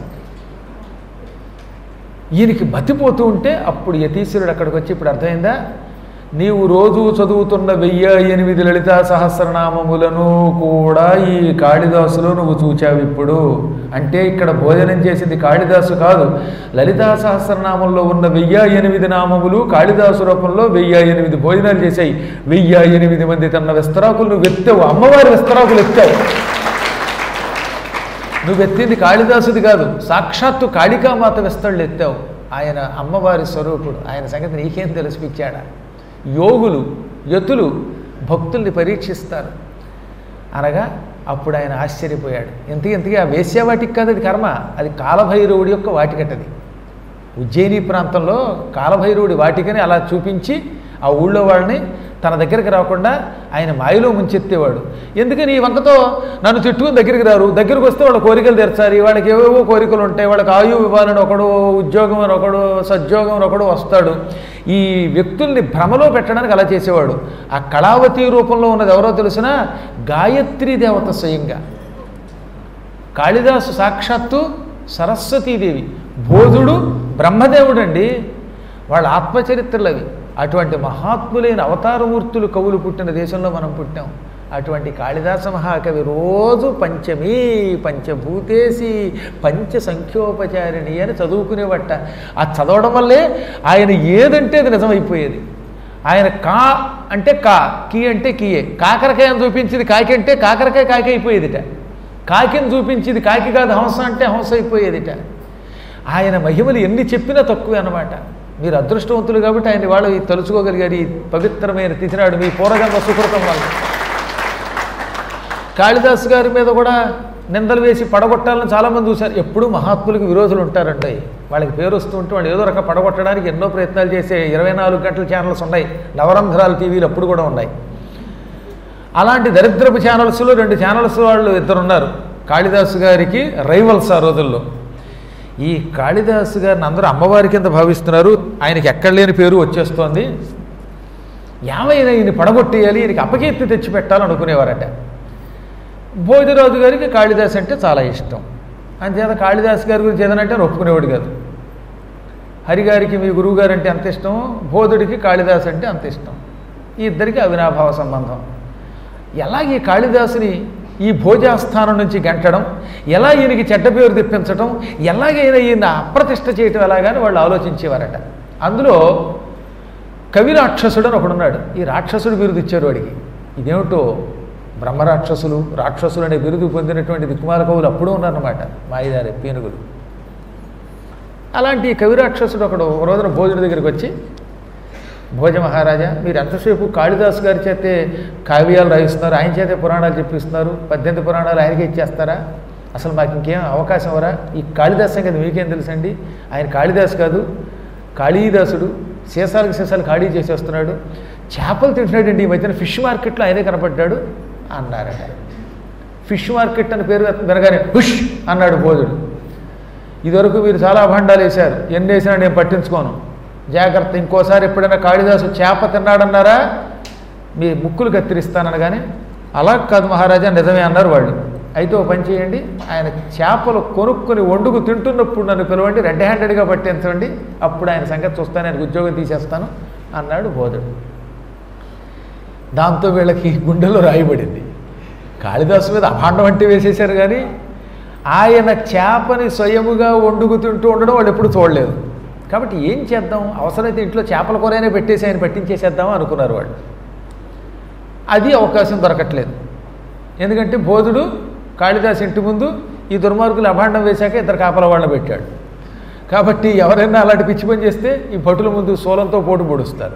ఈయనకి మతిపోతూ ఉంటే అప్పుడు యతీశ్వరుడు అక్కడికి వచ్చి ఇప్పుడు అర్థమైందా నీవు రోజు చదువుతున్న వెయ్యి ఎనిమిది లలితా సహస్రనామములను కూడా ఈ కాళిదాసులో నువ్వు చూచావు ఇప్పుడు అంటే ఇక్కడ భోజనం చేసింది కాళిదాసు కాదు లలితా సహస్రనామంలో ఉన్న వెయ్యి ఎనిమిది నామములు కాళిదాసు రూపంలో వెయ్యి ఎనిమిది భోజనాలు చేశాయి వెయ్యి ఎనిమిది మంది తన విస్తరాకులు నువ్వు ఎత్తావు అమ్మవారి విస్తరాకులు ఎత్తావు నువ్వు ఎత్తింది కాళిదాసుది కాదు సాక్షాత్తు కాళికామాత విస్తళ్ళు ఎత్తావు ఆయన అమ్మవారి స్వరూపుడు ఆయన సంగతి నీకేం తెలిసిపించాడా యోగులు యతులు భక్తుల్ని పరీక్షిస్తారు అనగా అప్పుడు ఆయన ఆశ్చర్యపోయాడు ఇంతకీ ఇంతకీ ఆ వేశ్యావాటికి కాదు అది కర్మ అది కాలభైరవుడి యొక్క వాటికట్టది ఉజ్జయిని ప్రాంతంలో కాలభైరవుడి వాటికని అలా చూపించి ఆ ఊళ్ళో వాళ్ళని తన దగ్గరికి రాకుండా ఆయన మాయలో ముంచెత్తేవాడు ఎందుకని ఈ వంకతో నన్ను తిట్టుకుని దగ్గరికి రారు దగ్గరికి వస్తే వాళ్ళ కోరికలు తెరచాలి వాళ్ళకి ఏవేవో కోరికలు ఉంటాయి వాళ్ళకి ఆయువు ఇవ్వాలని ఒకడు ఉద్యోగం అని ఒకడు సద్యోగం అని ఒకడు వస్తాడు ఈ వ్యక్తుల్ని భ్రమలో పెట్టడానికి అలా చేసేవాడు ఆ కళావతి రూపంలో ఉన్నది ఎవరో తెలిసిన గాయత్రీ దేవత స్వయంగా కాళిదాసు సాక్షాత్తు సరస్వతీదేవి బోధుడు బ్రహ్మదేవుడండి వాళ్ళ ఆత్మచరిత్రలు అవి అటువంటి మహాత్ములైన అవతారమూర్తులు కవులు పుట్టిన దేశంలో మనం పుట్టాం అటువంటి కాళిదాస మహాకవి రోజు పంచమీ పంచభూతేసి పంచ సంఖ్యోపచారిణి అని చదువుకునేవట ఆ చదవడం వల్లే ఆయన ఏదంటే అది నిజమైపోయేది ఆయన కా అంటే కా కీ అంటే కీయే కాకరకాయని చూపించింది కాకి అంటే కాకరకాయ కాకి అయిపోయేదిట కాకిని చూపించింది కాకి కాదు హంస అంటే హంస అయిపోయేదిట ఆయన మహిమలు ఎన్ని చెప్పినా తక్కువే అన్నమాట మీరు అదృష్టవంతులు కాబట్టి ఆయన వాళ్ళు తలుచుకోగలిగారు ఈ పవిత్రమైన తిథినాడు మీ పూర్వజన్మ సుకృతం వల్ల కాళిదాసు గారి మీద కూడా నిందలు వేసి పడగొట్టాలని చాలామంది చూశారు ఎప్పుడూ మహాత్ములకు విరోధులు ఉంటారండి వాళ్ళకి పేరు వస్తూ ఉంటే వాళ్ళు ఏదో రకంగా పడగొట్టడానికి ఎన్నో ప్రయత్నాలు చేసే ఇరవై నాలుగు గంటల ఛానల్స్ ఉన్నాయి నవరంధ్రాల టీవీలు అప్పుడు కూడా ఉన్నాయి అలాంటి దరిద్రపు ఛానల్స్లో రెండు ఛానల్స్ వాళ్ళు ఇద్దరు ఉన్నారు కాళిదాసు గారికి రైవల్స్ ఆ రోజుల్లో ఈ కాళిదాసు గారిని అందరూ అమ్మవారి కింద భావిస్తున్నారు ఆయనకి ఎక్కడ లేని పేరు వచ్చేస్తోంది ఏమైనా ఈయన పడగొట్టేయాలి ఈయనకి అపకీర్తి తెచ్చిపెట్టాలని అనుకునేవారట భోజరాజు గారికి కాళిదాస్ అంటే చాలా ఇష్టం అంతేత కాళిదాస్ గారి గురించి ఏదైనా అంటే ఆయన ఒప్పుకునేవాడు కాదు హరిగారికి మీ గురువు గారు అంటే అంత ఇష్టం బోధుడికి కాళిదాస్ అంటే అంత ఇష్టం ఈ ఇద్దరికి అవినాభావ సంబంధం ఎలా ఈ కాళిదాసుని ఈ భోజాస్థానం నుంచి గంటడం ఎలా ఈయనకి చెడ్డ పేరు తెప్పించడం ఎలాగైనా ఈయన అప్రతిష్ట చేయటం ఎలాగని వాళ్ళు ఆలోచించేవారట అందులో కవి రాక్షసుడు అని ఒకడున్నాడు ఈ రాక్షసుడు బిరుదు ఇచ్చారు వాడికి ఇదేమిటో బ్రహ్మరాక్షసులు రాక్షసులు అనే బిరుదు పొందినటువంటి దిక్కుమాల కవులు అప్పుడూ ఉన్నారన్నమాట మాయిదారి పీనుగులు అలాంటి ఈ కవి రాక్షసుడు ఒకడు ఒక రోజున భోజన దగ్గరికి వచ్చి భోజ మహారాజా మీరు ఎంతసేపు కాళిదాసు గారి చేతే కావ్యాలు రాయిస్తున్నారు ఆయన చేతే పురాణాలు చెప్పిస్తున్నారు పద్దెనిమిది పురాణాలు ఆయనకే ఇచ్చేస్తారా అసలు మాకు ఇంకేం అవకాశం వరా ఈ కాళిదాస్ సంగతి మీకేం తెలుసండి ఆయన కాళిదాస్ కాదు కాళీదాసుడు సీసాలకు సీసాలు ఖాళీ చేసేస్తున్నాడు చేపలు తింటున్నాడండి ఈ మధ్యన ఫిష్ మార్కెట్లో ఆయనే కనపడ్డాడు అన్నారట ఫిష్ మార్కెట్ అని పేరు వినగానే హుష్ అన్నాడు భోజుడు ఇదివరకు మీరు చాలా అభండాలు వేశారు ఎన్ని వేసినా నేను పట్టించుకోను జాగ్రత్త ఇంకోసారి ఎప్పుడైనా కాళిదాసు చేప తిన్నాడన్నారా మీ ముక్కులు కత్తిరిస్తానని అలా కాదు మహారాజా నిజమే అన్నారు వాళ్ళు అయితే ఓ పని చేయండి ఆయన చేపలు కొనుక్కొని వండుకు తింటున్నప్పుడు నన్ను పిలవండి రెడ్ హ్యాండెడ్గా పట్టించండి అప్పుడు ఆయన సంగతి చూస్తాను ఆయనకు ఉద్యోగం తీసేస్తాను అన్నాడు బోధుడు దాంతో వీళ్ళకి గుండెలో రాయబడింది కాళిదాసు మీద అభాండం అంటే వేసేశారు కానీ ఆయన చేపని స్వయముగా వండుకు తింటూ ఉండడం వాళ్ళు ఎప్పుడు చూడలేదు కాబట్టి ఏం చేద్దాం అవసరమైతే ఇంట్లో చేపల కూరైనా పెట్టేసి ఆయన పట్టించేసేద్దాం అనుకున్నారు వాళ్ళు అది అవకాశం దొరకట్లేదు ఎందుకంటే బోధుడు కాళిదాస్ ఇంటి ముందు ఈ దుర్మార్గులు అభాండం వేశాక ఇద్దరు కాపల వాళ్ళని పెట్టాడు కాబట్టి ఎవరైనా అలాంటి పిచ్చి పని చేస్తే ఈ భటుల ముందు సోలంతో పోటు పొడుస్తారు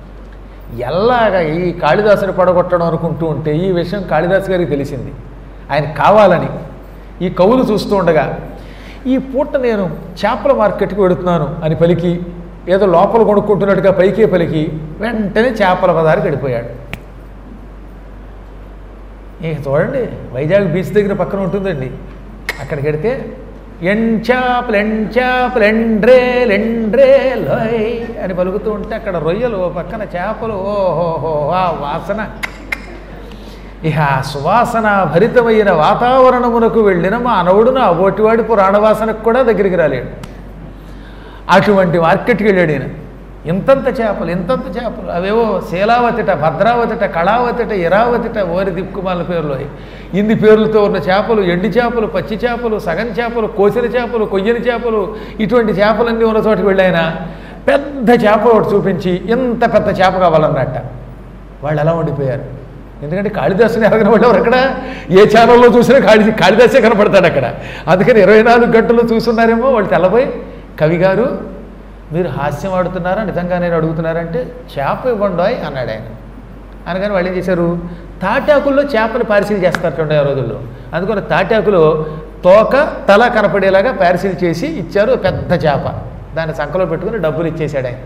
ఎలాగ ఈ కాళిదాసుని పడగొట్టడం అనుకుంటూ ఉంటే ఈ విషయం కాళిదాసు గారికి తెలిసింది ఆయన కావాలని ఈ కవులు చూస్తూ ఉండగా ఈ పూట నేను చేపల మార్కెట్కి వెడుతున్నాను అని పలికి ఏదో లోపల కొనుక్కుంటున్నట్టుగా పైకే పలికి వెంటనే చేపల బజారుకి వెళ్ళిపోయాడు ఇక చూడండి వైజాగ్ బీచ్ దగ్గర పక్కన ఉంటుందండి అక్కడికి వెడితే ఎంచాపలు ఎంచాపలు ఎండ్రే లెండ్రే లోయ్ అని పలుకుతూ ఉంటే అక్కడ రొయ్యలు ఓ పక్కన చేపలు ఓహోహో ఆ వాసన ఇహ ఆ సువాసన భరితమైన వాతావరణమునకు వెళ్ళిన మా అనవుడు నా ఓటివాడి పురాణవాసనకు కూడా దగ్గరికి రాలేడు అటువంటి మార్కెట్కి వెళ్ళాడు ఈయన ఇంతంత చేపలు ఇంతంత చేపలు అవేవో శీలావతిట భద్రావతిట కళావతిట ఇరావతిట ఓరి దిక్కుమాల పేర్లు ఇన్ని పేర్లతో ఉన్న చేపలు ఎండి చేపలు పచ్చి చేపలు సగం చేపలు కోసిన చేపలు కొయ్యని చేపలు ఇటువంటి చేపలన్నీ ఉన్న చోటుకి వెళ్ళాయన పెద్ద చేప ఒకటి చూపించి ఇంత పెద్ద చేప కావాలన్నట్ట వాళ్ళు ఎలా ఉండిపోయారు ఎందుకంటే కాళిదాసుని ఎవరు కనబడేవారు అక్కడ ఏ ఛానల్లో చూసినా కాళి కాళిదాసే కనపడతాడు అక్కడ అందుకని ఇరవై నాలుగు గంటలు చూస్తున్నారేమో వాళ్ళు తెల్లబోయి కవి గారు మీరు హాస్యం ఆడుతున్నారా నిజంగా నేను అడుగుతున్నారంటే చేప ఇవ్వండి అన్నాడు ఆయన అనగానే వాళ్ళు ఏం చేశారు తాటాకుల్లో చేపని పార్సిల్ చేస్తారటండి ఆ రోజుల్లో అందుకని తాటాకులో తోక తల కనపడేలాగా పార్సిల్ చేసి ఇచ్చారు పెద్ద చేప దాన్ని సంకలో పెట్టుకుని డబ్బులు ఇచ్చేశాడు ఆయన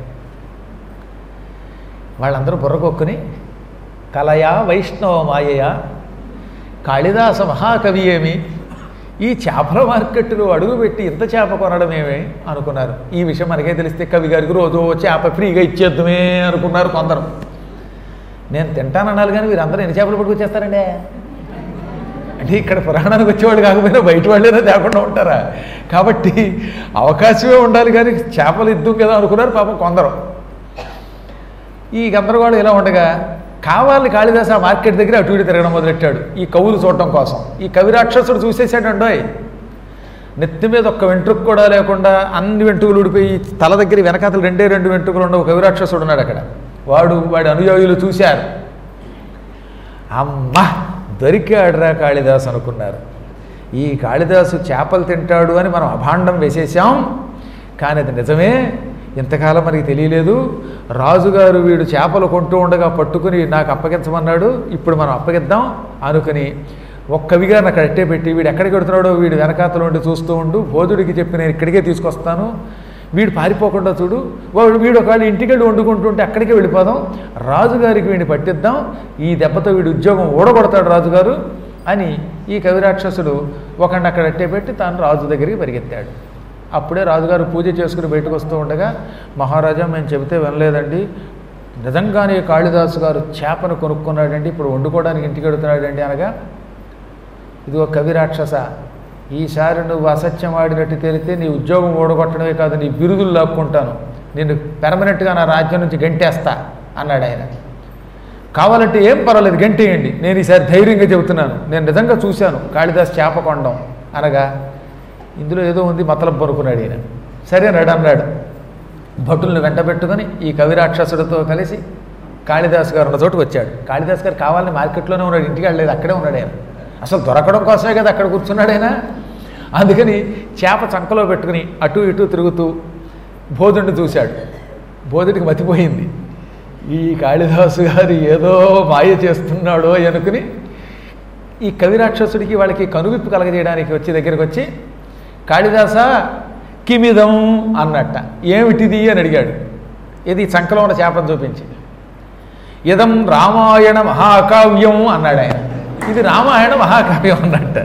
వాళ్ళందరూ బుర్రకొక్కుని కలయా వైష్ణవ మాయయా కాళిదాస మహాకవి ఏమి ఈ చేపల మార్కెట్లో అడుగుపెట్టి ఇంత చేప కొనడమేమే అనుకున్నారు ఈ విషయం మనకే తెలిస్తే కవి గారికి రోజు ఓ చేప ఫ్రీగా ఇచ్చేద్దామే అనుకున్నారు కొందరు నేను తింటానన్నాను కానీ మీరు అందరూ ఎన్ని చేపలు పట్టుకొచ్చేస్తారండి అంటే ఇక్కడ పురాణానికి వచ్చేవాళ్ళు కాకపోయినా బయట వాళ్ళైనా తేకుండా ఉంటారా కాబట్టి అవకాశమే ఉండాలి కానీ చేపలు ఇద్దాం కదా అనుకున్నారు పాపం కొందరు ఈ గందరగోళం ఇలా ఉండగా కావాలి కాళిదాసు ఆ మార్కెట్ దగ్గర అటు ఇటు తిరగడం మొదలెట్టాడు ఈ కవులు చూడటం కోసం ఈ కవి రాక్షసుడు చూసేసాడండోయ్ నెత్తి మీద ఒక్క వెంట్రుక కూడా లేకుండా అన్ని వెంట్రుకలు ఊడిపోయి తల దగ్గర వెనకాతలు రెండే రెండు వెంట్రుకలు ఉన్న ఒక కవి రాక్షసుడు ఉన్నాడు అక్కడ వాడు వాడి అనుయాయులు చూశారు అమ్మ దొరికాడురా కాళిదాస్ అనుకున్నారు ఈ కాళిదాసు చేపలు తింటాడు అని మనం అభాండం వేసేసాం కానీ అది నిజమే ఇంతకాలం మనకి తెలియలేదు రాజుగారు వీడు చేపలు కొంటూ ఉండగా పట్టుకుని నాకు అప్పగించమన్నాడు ఇప్పుడు మనం అప్పగిద్దాం అనుకుని ఒక్క కవిగారిని అక్కడ అట్టే పెట్టి వీడు ఎక్కడికి వెడుతున్నాడో వీడు వెనకాతలో ఉండి చూస్తూ ఉండు బోధుడికి చెప్పి నేను ఇక్కడికే తీసుకొస్తాను వీడు పారిపోకుండా చూడు వాడు వీడు ఒకవేళ ఇంటికి వెళ్ళి వండుకుంటుంటే అక్కడికే వెళ్ళిపోదాం రాజుగారికి వీడిని పట్టిద్దాం ఈ దెబ్బతో వీడి ఉద్యోగం ఊడగొడతాడు రాజుగారు అని ఈ కవిరాక్షసుడు ఒకడిని అక్కడ అట్టే పెట్టి తాను రాజు దగ్గరికి పరిగెత్తాడు అప్పుడే రాజుగారు పూజ చేసుకుని బయటకు వస్తూ ఉండగా మహారాజా మేము చెబితే వినలేదండి నిజంగానే కాళిదాసు గారు చేపను కొనుక్కున్నాడండి ఇప్పుడు వండుకోవడానికి ఇంటికి వెడుతున్నాడండి అనగా ఇదిగో కవి రాక్షస ఈసారి నువ్వు అసత్యం ఆడినట్టు తేలితే నీ ఉద్యోగం ఓడగొట్టడమే కాదు నీ బిరుదులు లాక్కుంటాను నేను పెర్మనెంట్గా నా రాజ్యం నుంచి గంటేస్తా అన్నాడు ఆయన కావాలంటే ఏం పర్వాలేదు గంటేయండి నేను ఈసారి ధైర్యంగా చెబుతున్నాను నేను నిజంగా చూశాను కాళిదాస్ చేప కొండం అనగా ఇందులో ఏదో ఉంది మతలబ్ అనుకున్నాడు ఈయన సరే నడు అన్నాడు భటుల్ని వెంట పెట్టుకొని ఈ కవి రాక్షసుడితో కలిసి కాళిదాస్ గారు ఉన్న చోటుకు వచ్చాడు కాళిదాస్ గారు కావాలని మార్కెట్లోనే ఉన్నాడు ఇంటికి వెళ్ళలేదు అక్కడే ఉన్నాడు ఆయన అసలు దొరకడం కోసమే కదా అక్కడ కూర్చున్నాడు ఆయన అందుకని చేప చంకలో పెట్టుకుని అటు ఇటు తిరుగుతూ బోధుడిని చూశాడు బోధుడికి మతిపోయింది ఈ కాళిదాసు గారు ఏదో మాయ చేస్తున్నాడో అనుకుని ఈ కవి రాక్షసుడికి వాళ్ళకి కనువిప్పు కలగజేయడానికి వచ్చి దగ్గరికి వచ్చి కాళిదాస కిమిదం అన్నట్ట ఏమిటిది అని అడిగాడు ఇది చంకలో ఉన్న చేపను చూపించి ఇదం రామాయణ మహాకావ్యం అన్నాడు ఆయన ఇది రామాయణ మహాకావ్యం అన్నట్ట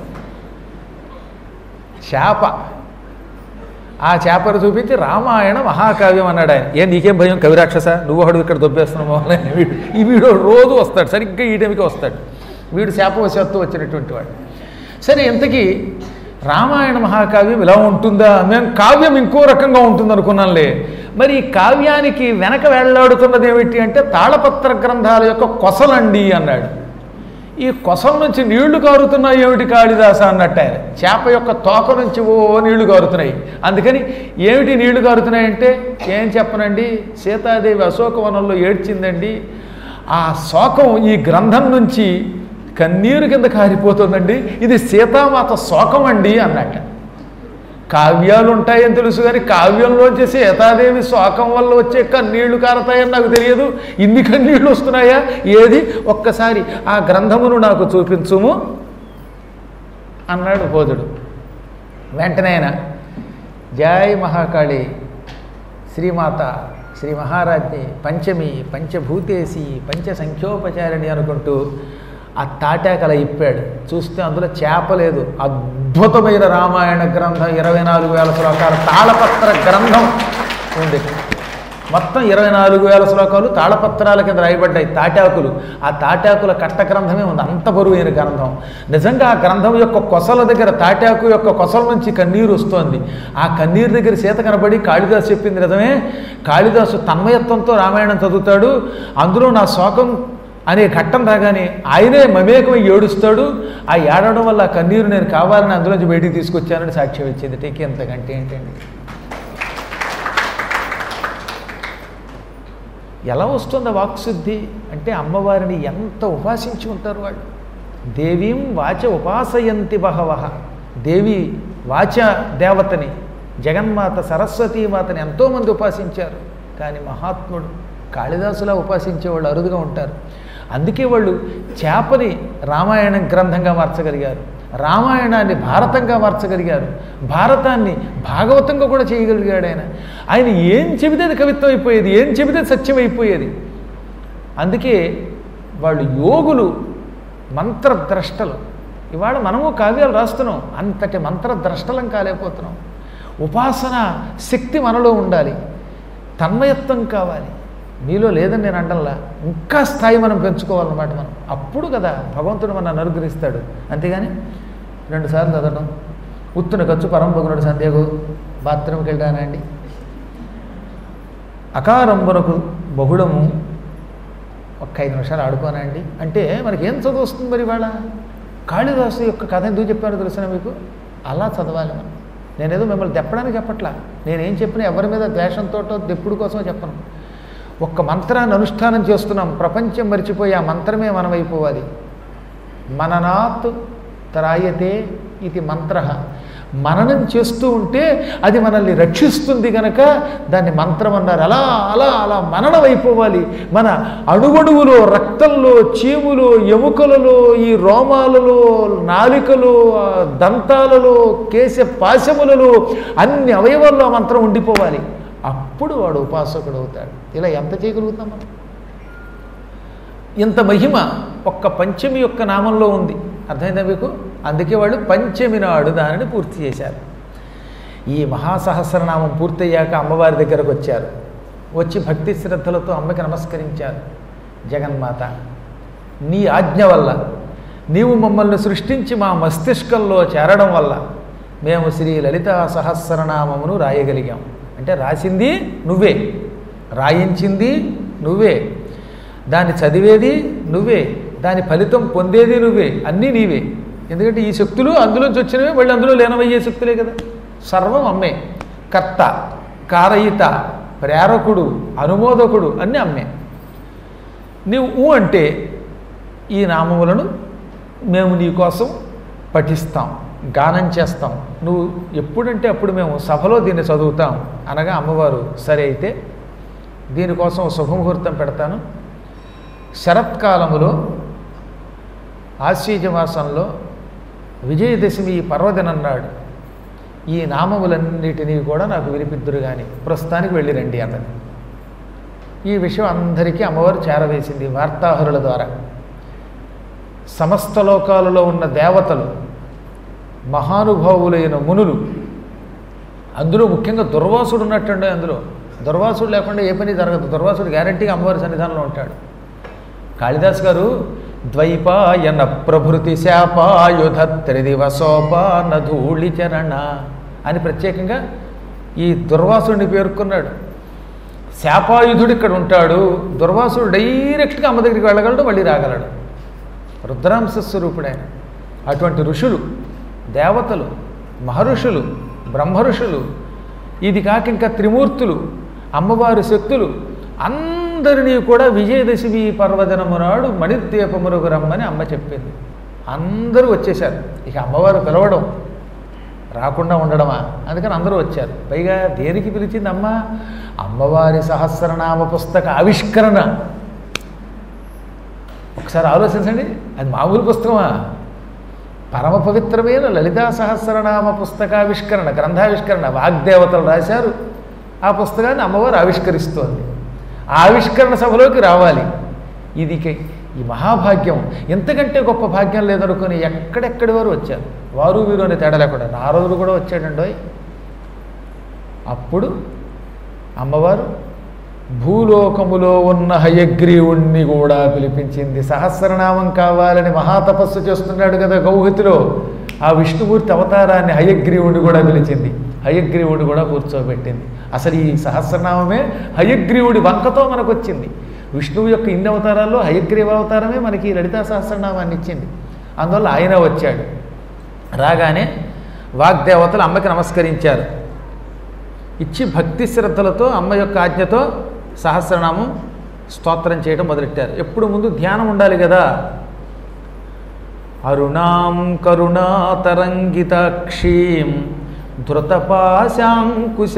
చేప ఆ చేపను చూపించి రామాయణ మహాకావ్యం అన్నాడు ఆయన ఏ నీకేం భయం కవిరాక్షస నువ్వు ఒకడు ఇక్కడ దొబ్బేస్తున్నావు అని వీడు ఈ వీడు రోజు వస్తాడు సరిగ్గా ఈ టైంకి వస్తాడు వీడు శాపవశత్తు వచ్చినటువంటి వాడు సరే ఇంతకీ రామాయణ మహాకావ్యం ఇలా ఉంటుందా మేము కావ్యం ఇంకో రకంగా ఉంటుంది అనుకున్నాంలే మరి ఈ కావ్యానికి వెనక వెళ్ళాడుతున్నది ఏమిటి అంటే తాళపత్ర గ్రంథాల యొక్క కొసలండి అన్నాడు ఈ కొసల నుంచి నీళ్లు కారుతున్నాయి ఏమిటి కాళిదాస అన్నట్టు ఆయన చేప యొక్క తోక నుంచి ఓ నీళ్లు కారుతున్నాయి అందుకని ఏమిటి నీళ్లు కారుతున్నాయంటే ఏం చెప్పనండి సీతాదేవి అశోకవనంలో ఏడ్చిందండి ఆ శోకం ఈ గ్రంథం నుంచి కన్నీరు కింద కారిపోతుందండి ఇది సీతామాత శోకం అండి అన్నట్ట కావ్యాలు ఉంటాయని తెలుసు కానీ కావ్యంలోంచి సీతాదేవి శోకం వల్ల వచ్చే కన్నీళ్లు కారతాయని నాకు తెలియదు ఇన్ని కన్నీళ్లు వస్తున్నాయా ఏది ఒక్కసారి ఆ గ్రంథమును నాకు చూపించుము అన్నాడు బోధుడు వెంటనే ఆయన జై మహాకాళి శ్రీమాత శ్రీ మహారాజ్ని పంచమి పంచభూతేసి పంచ సంఖ్యోపచారిణి అనుకుంటూ ఆ తాటాకల ఇప్పాడు చూస్తే అందులో చేప లేదు అద్భుతమైన రామాయణ గ్రంథం ఇరవై నాలుగు వేల శ్లోకాల తాళపత్ర గ్రంథం ఉంది మొత్తం ఇరవై నాలుగు వేల శ్లోకాలు తాళపత్రాల కింద రాయబడ్డాయి తాటాకులు ఆ తాటాకుల కట్ట గ్రంథమే ఉంది అంత బరువైన గ్రంథం నిజంగా ఆ గ్రంథం యొక్క కొసల దగ్గర తాటాకు యొక్క కొసల నుంచి కన్నీరు వస్తోంది ఆ కన్నీరు దగ్గర సీత కనబడి కాళిదాసు చెప్పింది నిజమే కాళిదాసు తన్మయత్వంతో రామాయణం చదువుతాడు అందులో నా శోకం అనే ఘట్టం రాగానే ఆయనే మమేకమై ఏడుస్తాడు ఆ ఏడవడం వల్ల ఆ కన్నీరు నేను కావాలని అందులోంచి బయటికి తీసుకొచ్చానని సాక్ష్యం ఇచ్చింది టేకి ఎంతకంటే ఏంటండి ఎలా వస్తుంది వాక్శుద్ధి అంటే అమ్మవారిని ఎంత ఉపాసించి ఉంటారు వాళ్ళు దేవీం వాచ ఉపాసయంతి బహవహ దేవి వాచ దేవతని జగన్మాత సరస్వతీమాతని ఎంతోమంది ఉపాసించారు కానీ మహాత్ముడు కాళిదాసులా ఉపాసించే వాళ్ళు అరుదుగా ఉంటారు అందుకే వాళ్ళు చేపని రామాయణ గ్రంథంగా మార్చగలిగారు రామాయణాన్ని భారతంగా మార్చగలిగారు భారతాన్ని భాగవతంగా కూడా చేయగలిగాడు ఆయన ఆయన ఏం చెబితే అది కవిత్వం అయిపోయేది ఏం చెబితే అది సత్యం అయిపోయేది అందుకే వాళ్ళు యోగులు మంత్రద్రష్టలు ఇవాళ మనము కావ్యాలు రాస్తున్నాం అంతటి మంత్రద్రష్టలం కాలేకపోతున్నాం ఉపాసన శక్తి మనలో ఉండాలి తన్మయత్వం కావాలి మీలో లేదని నేను అంటల్లా ఇంకా స్థాయి మనం పెంచుకోవాలన్నమాట మనం అప్పుడు కదా భగవంతుడు మన అనుగ్రహిస్తాడు అంతేగాని రెండుసార్లు చదవడం ఉత్తున ఖర్చు పరంపగునుడు సందేహం బాత్రూమ్కి వెళ్ళానండి అకారంబునకు బహుళము ఒక్క ఐదు నిమిషాలు ఆడుకోనండి అంటే మనకి ఏం చదువు వస్తుంది మరి ఇవాళ కాళిదాసు యొక్క కథ ఎందుకు చెప్పానో తెలుసిన మీకు అలా చదవాలి మనం నేనేదో మిమ్మల్ని తెప్పడానికి చెప్పట్లా నేనేం చెప్పినా ఎవరి మీద ద్వేషంతోటో దెప్పుడు కోసమో చెప్పను ఒక్క మంత్రాన్ని అనుష్ఠానం చేస్తున్నాం ప్రపంచం మర్చిపోయి ఆ మంత్రమే మనమైపోవాలి మననాత్ త్రాయతే ఇది మంత్ర మననం చేస్తూ ఉంటే అది మనల్ని రక్షిస్తుంది గనక దాన్ని మంత్రం అన్నారు అలా అలా అలా మననం అయిపోవాలి మన అణువణువులో రక్తంలో చీములో ఎముకలలో ఈ రోమాలలో నాలికలో ఆ దంతాలలో కేశ పాశములలో అన్ని అవయవాల్లో ఆ మంత్రం ఉండిపోవాలి అప్పుడు వాడు ఉపాసకుడు అవుతాడు ఇలా ఎంత చేయగలుగుతాం మనం ఇంత మహిమ ఒక్క పంచమి యొక్క నామంలో ఉంది అర్థమైందా మీకు అందుకే వాళ్ళు పంచమి నాడు దానిని పూర్తి చేశారు ఈ మహాసహస్రనామం పూర్తయ్యాక అమ్మవారి దగ్గరకు వచ్చారు వచ్చి భక్తి శ్రద్ధలతో అమ్మకి నమస్కరించారు జగన్మాత నీ ఆజ్ఞ వల్ల నీవు మమ్మల్ని సృష్టించి మా మస్తిష్కంలో చేరడం వల్ల మేము శ్రీ లలితా సహస్రనామమును రాయగలిగాం అంటే రాసింది నువ్వే రాయించింది నువ్వే దాన్ని చదివేది నువ్వే దాని ఫలితం పొందేది నువ్వే అన్నీ నీవే ఎందుకంటే ఈ శక్తులు అందులోంచి వచ్చినవే మళ్ళీ అందులో లీనమయ్యే శక్తులే కదా సర్వం అమ్మే కర్త కారయిత ప్రేరకుడు అనుమోదకుడు అన్నీ అమ్మే నీవు ఊ అంటే ఈ నామములను మేము నీ కోసం పఠిస్తాం గానం చేస్తాం నువ్వు ఎప్పుడంటే అప్పుడు మేము సభలో దీన్ని చదువుతాం అనగా అమ్మవారు సరే అయితే దీనికోసం శుభముహూర్తం పెడతాను శరత్కాలములో ఆశ్వీజ మాసంలో విజయదశమి పర్వదినం నాడు ఈ నామములన్నిటినీ కూడా నాకు వినిపిద్దురు కానీ ప్రస్తుతానికి వెళ్ళి రండి అన్నది ఈ విషయం అందరికీ అమ్మవారు చేరవేసింది వార్తాహరుల ద్వారా సమస్త లోకాలలో ఉన్న దేవతలు మహానుభావులైన మునులు అందులో ముఖ్యంగా దుర్వాసుడు ఉన్నట్టుండే అందులో దుర్వాసుడు లేకుండా ఏ పని జరగదు దుర్వాసుడు గ్యారంటీగా అమ్మవారి సన్నిధానంలో ఉంటాడు కాళిదాస్ గారు ద్వైపాయన ప్రభృతి శాపాయుధ త్రిదివసోపాన ధూళిచరణ అని ప్రత్యేకంగా ఈ దుర్వాసుడిని పేర్కొన్నాడు శాపాయుధుడు ఇక్కడ ఉంటాడు దుర్వాసుడు డైరెక్ట్గా అమ్మ దగ్గరికి వెళ్ళగలడు మళ్ళీ రాగలడు రుద్రాంశ స్వరూపుడైన అటువంటి ఋషులు దేవతలు మహర్షులు బ్రహ్మఋషులు ఇది కాక ఇంకా త్రిమూర్తులు అమ్మవారి శక్తులు అందరినీ కూడా విజయదశమి పర్వదినము నాడు మణిద్వీపములకు రమ్మని అమ్మ చెప్పింది అందరూ వచ్చేశారు ఇక అమ్మవారు పిలవడం రాకుండా ఉండడమా అందుకని అందరూ వచ్చారు పైగా దేనికి పిలిచింది అమ్మ అమ్మవారి సహస్రనామ పుస్తక ఆవిష్కరణ ఒకసారి ఆలోచించండి అది మామూలు పుస్తకమా పరమ పవిత్రమైన లలితా సహస్రనామ పుస్తకావిష్కరణ గ్రంథావిష్కరణ వాగ్దేవతలు రాశారు ఆ పుస్తకాన్ని అమ్మవారు ఆవిష్కరిస్తోంది ఆ ఆవిష్కరణ సభలోకి రావాలి ఇది కే- ఈ మహాభాగ్యం ఎంతకంటే గొప్ప భాగ్యం లేదనుకొని ఎక్కడెక్కడి వారు వచ్చారు వారు వీరు అనే తేడా లేకుండా నారదుడు కూడా వచ్చాడండోయ్ అప్పుడు అమ్మవారు భూలోకములో ఉన్న హయగ్రీవుణ్ణి కూడా పిలిపించింది సహస్రనామం కావాలని మహాతపస్సు చేస్తున్నాడు కదా గౌహతిలో ఆ విష్ణుమూర్తి అవతారాన్ని హయగ్రీవుడిని కూడా పిలిచింది హయగ్రీవుడు కూడా కూర్చోబెట్టింది అసలు ఈ సహస్రనామమే హయగ్రీవుడి వంకతో మనకు వచ్చింది విష్ణువు యొక్క ఇన్ని అవతారాల్లో హయగ్రీవ అవతారమే మనకి ఈ లలితా సహస్రనామాన్ని ఇచ్చింది అందువల్ల ఆయన వచ్చాడు రాగానే వాగ్దేవతలు అమ్మకి నమస్కరించారు ఇచ్చి భక్తి శ్రద్ధలతో అమ్మ యొక్క ఆజ్ఞతో సహస్రనామం స్తోత్రం చేయడం మొదలెట్టారు ఎప్పుడు ముందు ధ్యానం ఉండాలి కదా అరుణాం కరుణాతరంగితాక్షీం ధృతపాశాంకుశ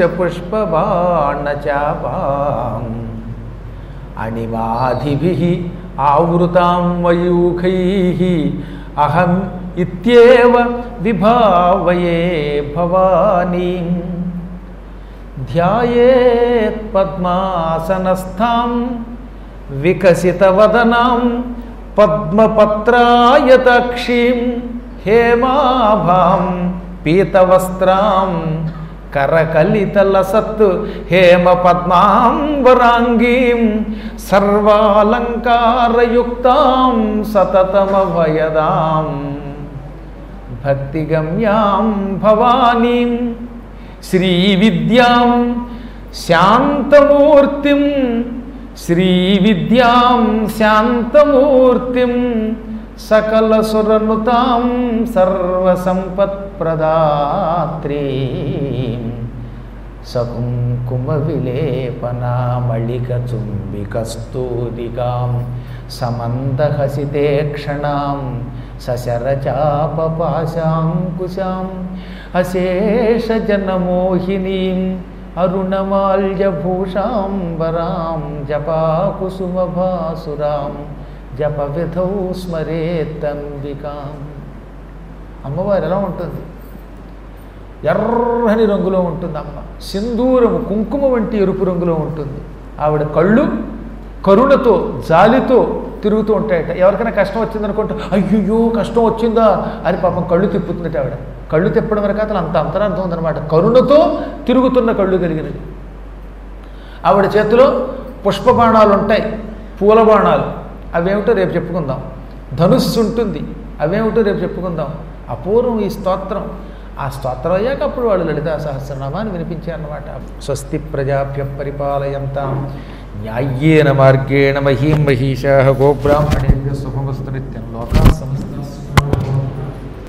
పుష్పబాణచాపాం అణిమాధిభిః ఆవృతాం మయూఖైః అహం ఇత్యేవ విభావయే భవానీం ధ్యాయేత్ పద్మాసనస్థాం వికసితవదనాం పద్మపత్రాయతక్షీం హేమాభాం పీతవస్త్రాం కరకలితలసత్ హేమ పద్మాంబరాంగీం సర్వాలంకారయుక్తాం సతతమభయదాం భక్తిగమ్యాం భవానీం శ్రీవిద్యాం శాంతమూర్తిం శ్రీవిద్యాం శాంతమూర్తిం సకలసురనుతాం సర్వసంపత్ప్రదాత్రీం సకుంకుమ విలేపనామళిక చుంబికస్తూదికాం సమందహసితే క్షణాం సశరచాపపాశాంకుశాం అశేష జనమోహినీం అరుణమాల్యభూషాంబరాం జపాకుసుమభాసురాం జప విధౌ స్మరేత్తంబికాం అమ్మవారు ఎలా ఉంటుంది ఎర్రని రంగులో ఉంటుంది అమ్మ సింధూరము కుంకుమ వంటి ఎరుపు రంగులో ఉంటుంది ఆవిడ కళ్ళు కరుణతో జాలితో తిరుగుతూ ఉంటాయట ఎవరికైనా కష్టం వచ్చిందనుకుంటే అయ్యయ్యో కష్టం వచ్చిందా అని పాపం కళ్ళు తిప్పుతుందట ఆవిడ కళ్ళు తిప్పడం వరకు అతను అంత అంతరార్థం ఉందన్నమాట కరుణతో తిరుగుతున్న కళ్ళు కలిగినది ఆవిడ చేతిలో పుష్ప బాణాలు ఉంటాయి పూల బాణాలు అవేమిటో రేపు చెప్పుకుందాం ధనుస్సు ఉంటుంది అవేమిటో రేపు చెప్పుకుందాం అపూర్వం ఈ స్తోత్రం ఆ స్తోత్రం అయ్యాక అప్పుడు వాళ్ళు లలితా సహస్రనామాన్ని వినిపించారన్నమాట స్వస్తి ప్రజాభ్య పరిపాలయంతాం న్యాయ్యేన మార్గేణ మహీం మహిషా గోబ్రాహ్మణేభ్య శుభమస్తు నిత్యం లోకా సమస్త